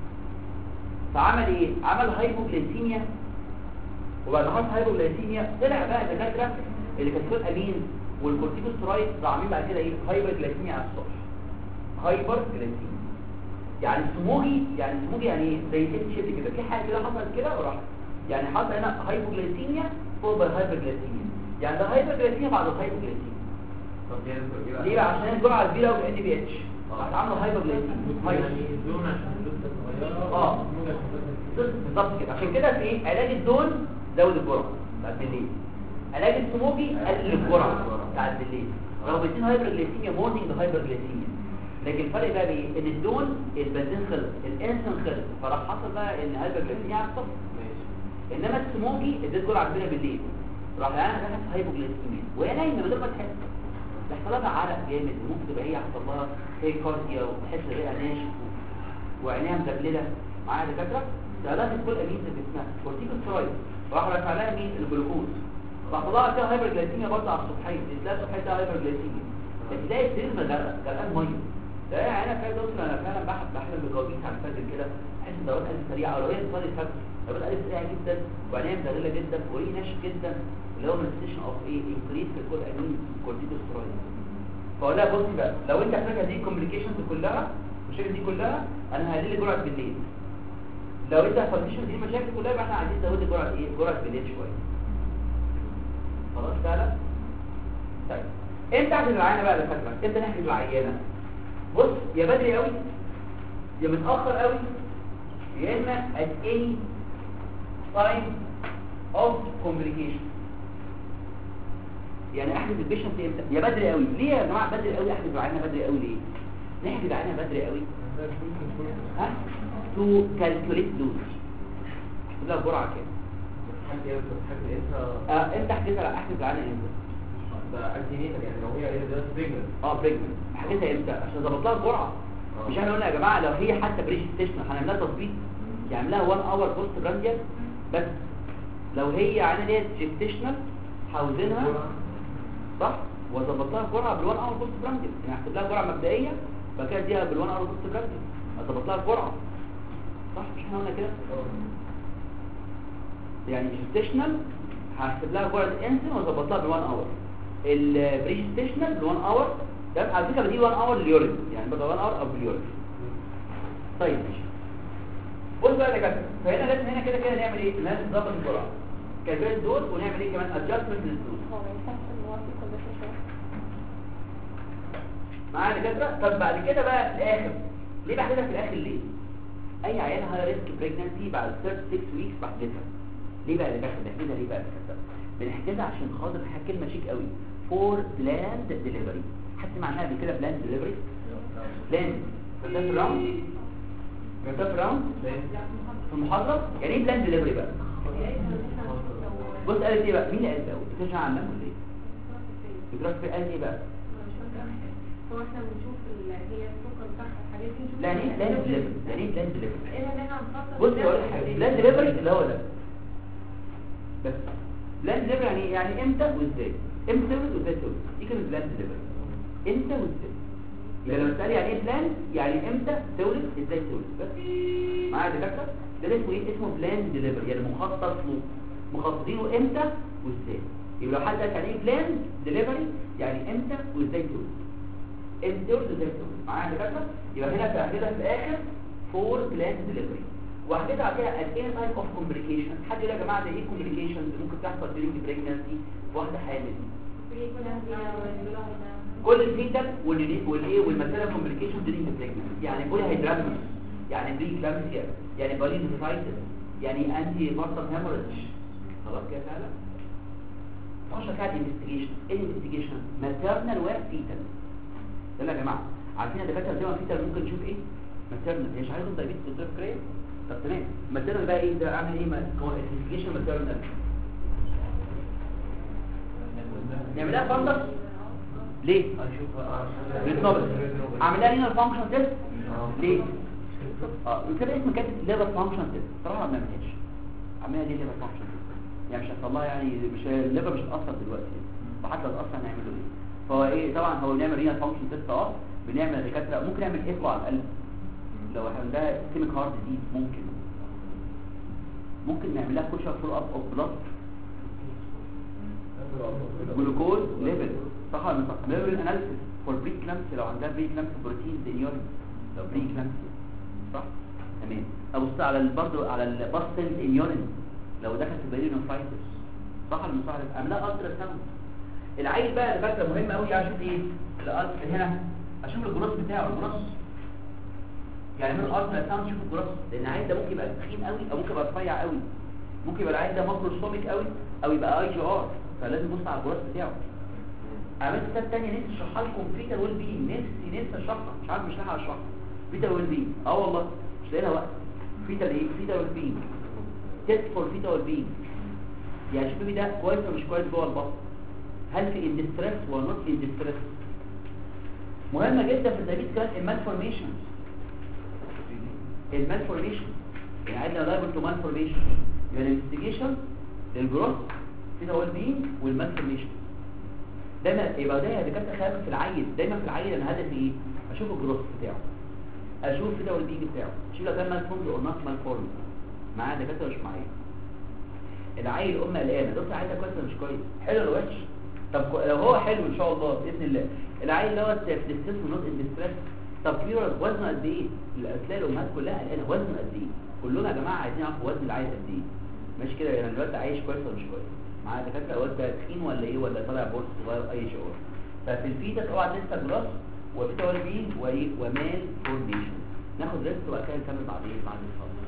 فعمل ايه عمل هايبوجلايسيميا وبعد ما حصل هايبوجلايسيميا طلع بقى الدكاتره اللي كانت فوق امين والكورتيكوسترويد عاملين بعد كده ايه هايبرجلايسيميا على الصبح هايبرجلايسيميا يعني سموجي يعني سموجي يعني ايه زي تيب شيب كده في حاجه كده حصلت كده وراح يعني حصل هنا هايبوجلايسيميا فوق هايبرجلايسيميا يعني ده هايبرجلايسيميا بعد الهايبوجلايسيميا طب دي هتبقى ايه بقى؟ ليه بقى عشان الجرعه كبيره وال ان بي اتش راح عامله هايبوجلايسيميا هايبر الدون عشان لسه صغيره اه الدون عشان لسه بالظبط كده عشان كده في ايه علاج الدون زود الجرعه بتاعت بالليل علاج السموجي قلل الجرعه بتاعت بالليل رغم الاثنين هايبرجلايسيميا مورنينج هايبرجلايسيميا لكن الفرق بقى بايه ان الدون البنزين خلص الانسولين خلص فراح حصل بقى ان هايبرجلايسيميا على الصبح انما السموجي اديت جرعه كبيره بالليل راح يعني انا دخلت هايبوجلايسيميا وهي نايمه من غير ما تحس بيحصل لها عرق جامد وممكن تبقى هي حصل لها هيكارديا وتحس رئه ناشف وعينيها مدبلله معايا دكاتره سالات كل امين في جسمها كورتيكوسترويد راح رفع لها مين الجلوكوز راح طلع فيها هايبرجلايسيميا برضه على الصبحيه تلاقي الصبحيه فيها هايبرجلايسيميا تلاقي السرير مغرق غرقان ميه ده انا فعلا دكتور انا فعلا بحب بحلم بجوابيس على الفجر كده احس ان ضربات قلب سريعه او لو هي بتصلي الفجر ضربات قلب سريعه جدا وعينيها مدغله جدا وريه ناشف جدا اللي هو مانيفستيشن اوف ايه انكريس في الكود امين كورتيكوسترويد فاقول لها بصي بقى لو انت فاكره دي الكومبليكيشنز كلها المشاكل دي كلها انا هقلل لك جرعه بالليل لو انت هتفضيش دي المشاكل كلها يبقى احنا عايزين نزود جرعه ايه جرعه بالليل شويه خلاص فعلا طيب امتى احجز العيانه بقى يا فاكره امتى نحجز العيانه بص يا بدري قوي يا متاخر قوي يا اما at any time of complication يعني احجز البيشنت امتى يا بدري قوي ليه يا جماعه بدري قوي احجز العيانه بدري قوي ليه نحجز العيانه بدري قوي ها تو كالكوليت دوز احسب لها جرعه كام حد يوصل حد ينسى آه امتى احجزها احجز العيانه امتى ده انتي نيتال يعني لو هي ايه ده بريجننت اه بريجننت احجزها امتى عشان اظبط لها الجرعه مش احنا قلنا يا جماعه لو هي حتى بريش ستيشن هنعمل لها تظبيط يعمل لها 1 اور بوست برانديال بس لو هي عينه ديت جيستيشنال هوزنها صح واظبط لها الجرعه بال1 اور بوست برانديال يعني هحسب لها جرعه مبدئيه بعد كده اديها بال1 اور بوست برانديال اظبط لها الجرعه صح مش احنا قلنا كده يعني جيستيشنال هحسب لها جرعه انسولين واظبط لها بال1 اور البري ستيشنال بال1 اور تمام على فكره بدي 1 اور لليورين يعني بقى 1 اور او باليورين طيب ماشي بص بقى يا دكاتره فهنا لازم هنا كده كده نعمل ايه لازم نظبط الجرعه كذلك الدوز ونعمل ايه كمان ادجستمنت للدوز هو ما ينفعش ان هو في كونديشن شويه معايا يا دكاتره طب بعد كده بقى في الاخر ليه بحددها في الاخر ليه اي عيانه هاي ريسك بريجنسي بعد 36 ويكس بحددها ليه بقى يا دكاتره بنحددها ليه بقى يا دكاتره بنحددها عشان خاطر حاجه كلمه شيك قوي فور بلاند ديليفري حد معناها قبل كده بلاند ديليفري بلاند ده في راوند ده في راوند في المحاضره يعني ايه بلاند ديليفري بقى بص قالت ايه بقى مين اللي قال ده بتكلمش عن ولا ايه بتروح في قال ايه بقى هو احنا بنشوف ال- هي السكر بتاعها الحاجات دي نشوف يعني ايه بلاند ديليفري يعني ايه بلاند ديليفري ايه اللي احنا هنخصص بص اقول لك حاجه بلان ديليفري اللي هو ده بس بلان ديليفري يعني إيه؟ يعني امتى وازاي امتى تولد وازاي تولد دي كلمه بلان ديليفري امتى وازاي يبقى لما تسالي يعني ايه بلان يعني امتى تولد ازاي تولد بس معايا يا دكاتره ده اسمه ايه اسمه بلان ديليفري يعني مخطط له مخططينه امتى وازاي يبقى لو حد قال يعني ايه بلان ديليفري يعني امتى وازاي تولد امتى تولد وازاي تولد معايا يا دكاتره يبقى هنا في كده في الاخر فور جلاند ديليفري وحكيت على كده الايه تايب اوف كومبليكيشن حد يقول يا جماعه ده ايه كومبليكيشنز ممكن تحصل during pregnancy في واحده حامل كل الفيتال والايه والايه والماتيريال كومبليكيشن during pregnancy يعني بولي هيدرامس يعني بري كلامسيا يعني بالينوفايتس يعني انتي مارتال هيموريدج خلاص كده فعلا 12 كانت انفستيجيشن ايه الانفستيجيشن ماتيرنال وفيتال يلا يا جماعه عارفين الدكاتره زي ما فيتال ممكن نشوف ايه ماتيرنال مش عارف انت بيت دكتور كريه طب تمام ماتيرنال بقى ايه ده اعمل ايه انفستيجيشن ماتيرنال نعملها فندق ليه بالظبط اعملها هنا الفانكشن تيست ليه اه كده اسم كاتب ليفر فانكشن تيست صراحه ما بنعملهاش عملها ليه ليفر فانكشن تيست يعني مش هيحصل لها يعني مش الليفر مش هتاثر دلوقتي وحتى لو اتاثر هنعمله ايه فهو ايه طبعا هو بنعمل رينا فانكشن تيست اه بنعمل دكاتره ممكن نعمل ايكو على القلب لو عندها سيستميك هارت ديزيز ممكن ممكن نعمل لها كوشر فول اب اوف بلاد جلوكوز ليفل صح ولا مش صح ليفل اناليسيس فور بري كلامسي لو عندها بري كلامسي بروتين ان يورين لو بري كلامسي صح تمام ابص على ال- برضه على الباستنت ان يورين لو دخل في بالينوفايتس صح ولا مش صح اعملها الترا ساوند العيل بقى اللي فاكره مهم قوي اشوف ايه الالت هنا اشوف الجروس بتاعه الجروس يعني من الالترا ساوند شوف الجروس لان العيل ده ممكن يبقى تخين قوي او ممكن يبقى رفيع قوي ممكن يبقى العيل ده ماكروسوميك قوي او يبقى اي جي ار فلازم نبص على الجروس بتاعه عملت كتاب تانية نفسي اشرحها لكم فيتا ويل بي نفسي نفسي اشرحها مش عارف مش لاحق اشرحها فيتا ويل بي اه والله مش لاقي لها وقت فيتا ايه فيتا ويل بي تيست فور فيتا ويل بي يعني شوف ده كويس ولا مش كويس جوه البطن هل في اندستريس ولا نوت اندستريس مهمه جدا في الدايبيتس كمان المالفورميشن المالفورميشن يعني عندنا لايبل تو مالفورميشن يبقى الانفستيجيشن للجروث فيتا ويل بي والمالفورميشن دايما يبقى ده يا دكاتره خايف في العيل دايما في العيل انا هدفي ايه اشوف الجروث بتاعه اشوف كده والبيج بتاعه اشوف لو كان مالفورم او نوت مالفورم معايا دكاتره ولا مش معايا العيل ام قلقانه دكتور عايزه كويس ولا مش كويس حلو ولا وحش طب كو- لو هو حلو ان شاء الله باذن الله العيل دوت في الاسترس ونوت الاسترس طب كبير ولا وزنه قد ايه تلاقي الامهات كلها قلقانه وزنه قد ايه كلنا يا جماعه عايزين نعرف وزن العيل قد ايه ماشي كده يعني الواد ده عايش كويس ولا مش كويس معايا دكاتره الواد ده تخين ولا ايه ولا طالع بورس صغير اي شعور ففي الفيتس اوعى تنسى جراس وفيتا والبين وايه ومال فورميشن ناخد ريست وبعد كده نكمل بعدين بعد الفاصل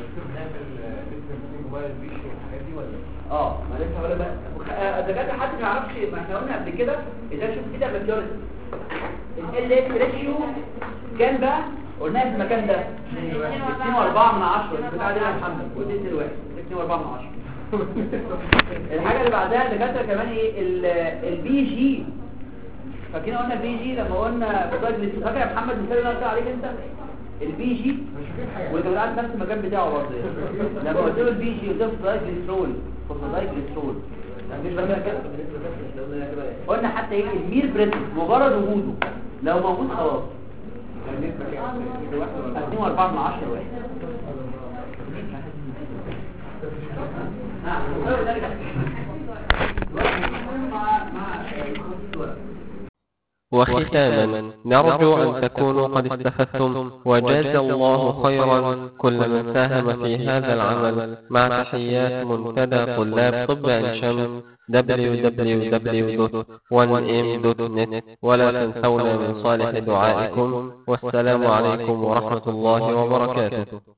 اه ما لسه ولا بقى وخ- آه، الدكاتره حد ما يعرفش ما احنا قلنا قبل كده ازاي نشوف كده ماتيوريتي ال ال ريشيو كام بقى قلناها في المكان ده 2 و4 من 10 بتاع دي يا محمد ودي دلوقتي 2 و4 من 10 الحاجه اللي بعدها الدكاتره كمان ايه البي جي فاكرين قلنا البي جي لما قلنا بطاقه فاكر يا محمد المثال اللي انا قلت عليك انت البي جي وانت قاعد نفس المكان بتاعه برضه يعني. لما قلت له البي جي قلت له فوسفودايجليسرول فوسفودايجليسرول مفيش بقى كده قلنا حتى ايه المير بريسل مجرد وجوده لو موجود خلاص 2 4 من 10 واحد نعم نرجع مع مع وختاما نرجو أن تكونوا قد استفدتم وجاز الله خيرا كل من ساهم في هذا العمل مع تحيات منتدى طلاب طب عين شمس www.1m.net ولا تنسونا من صالح دعائكم والسلام عليكم ورحمة الله وبركاته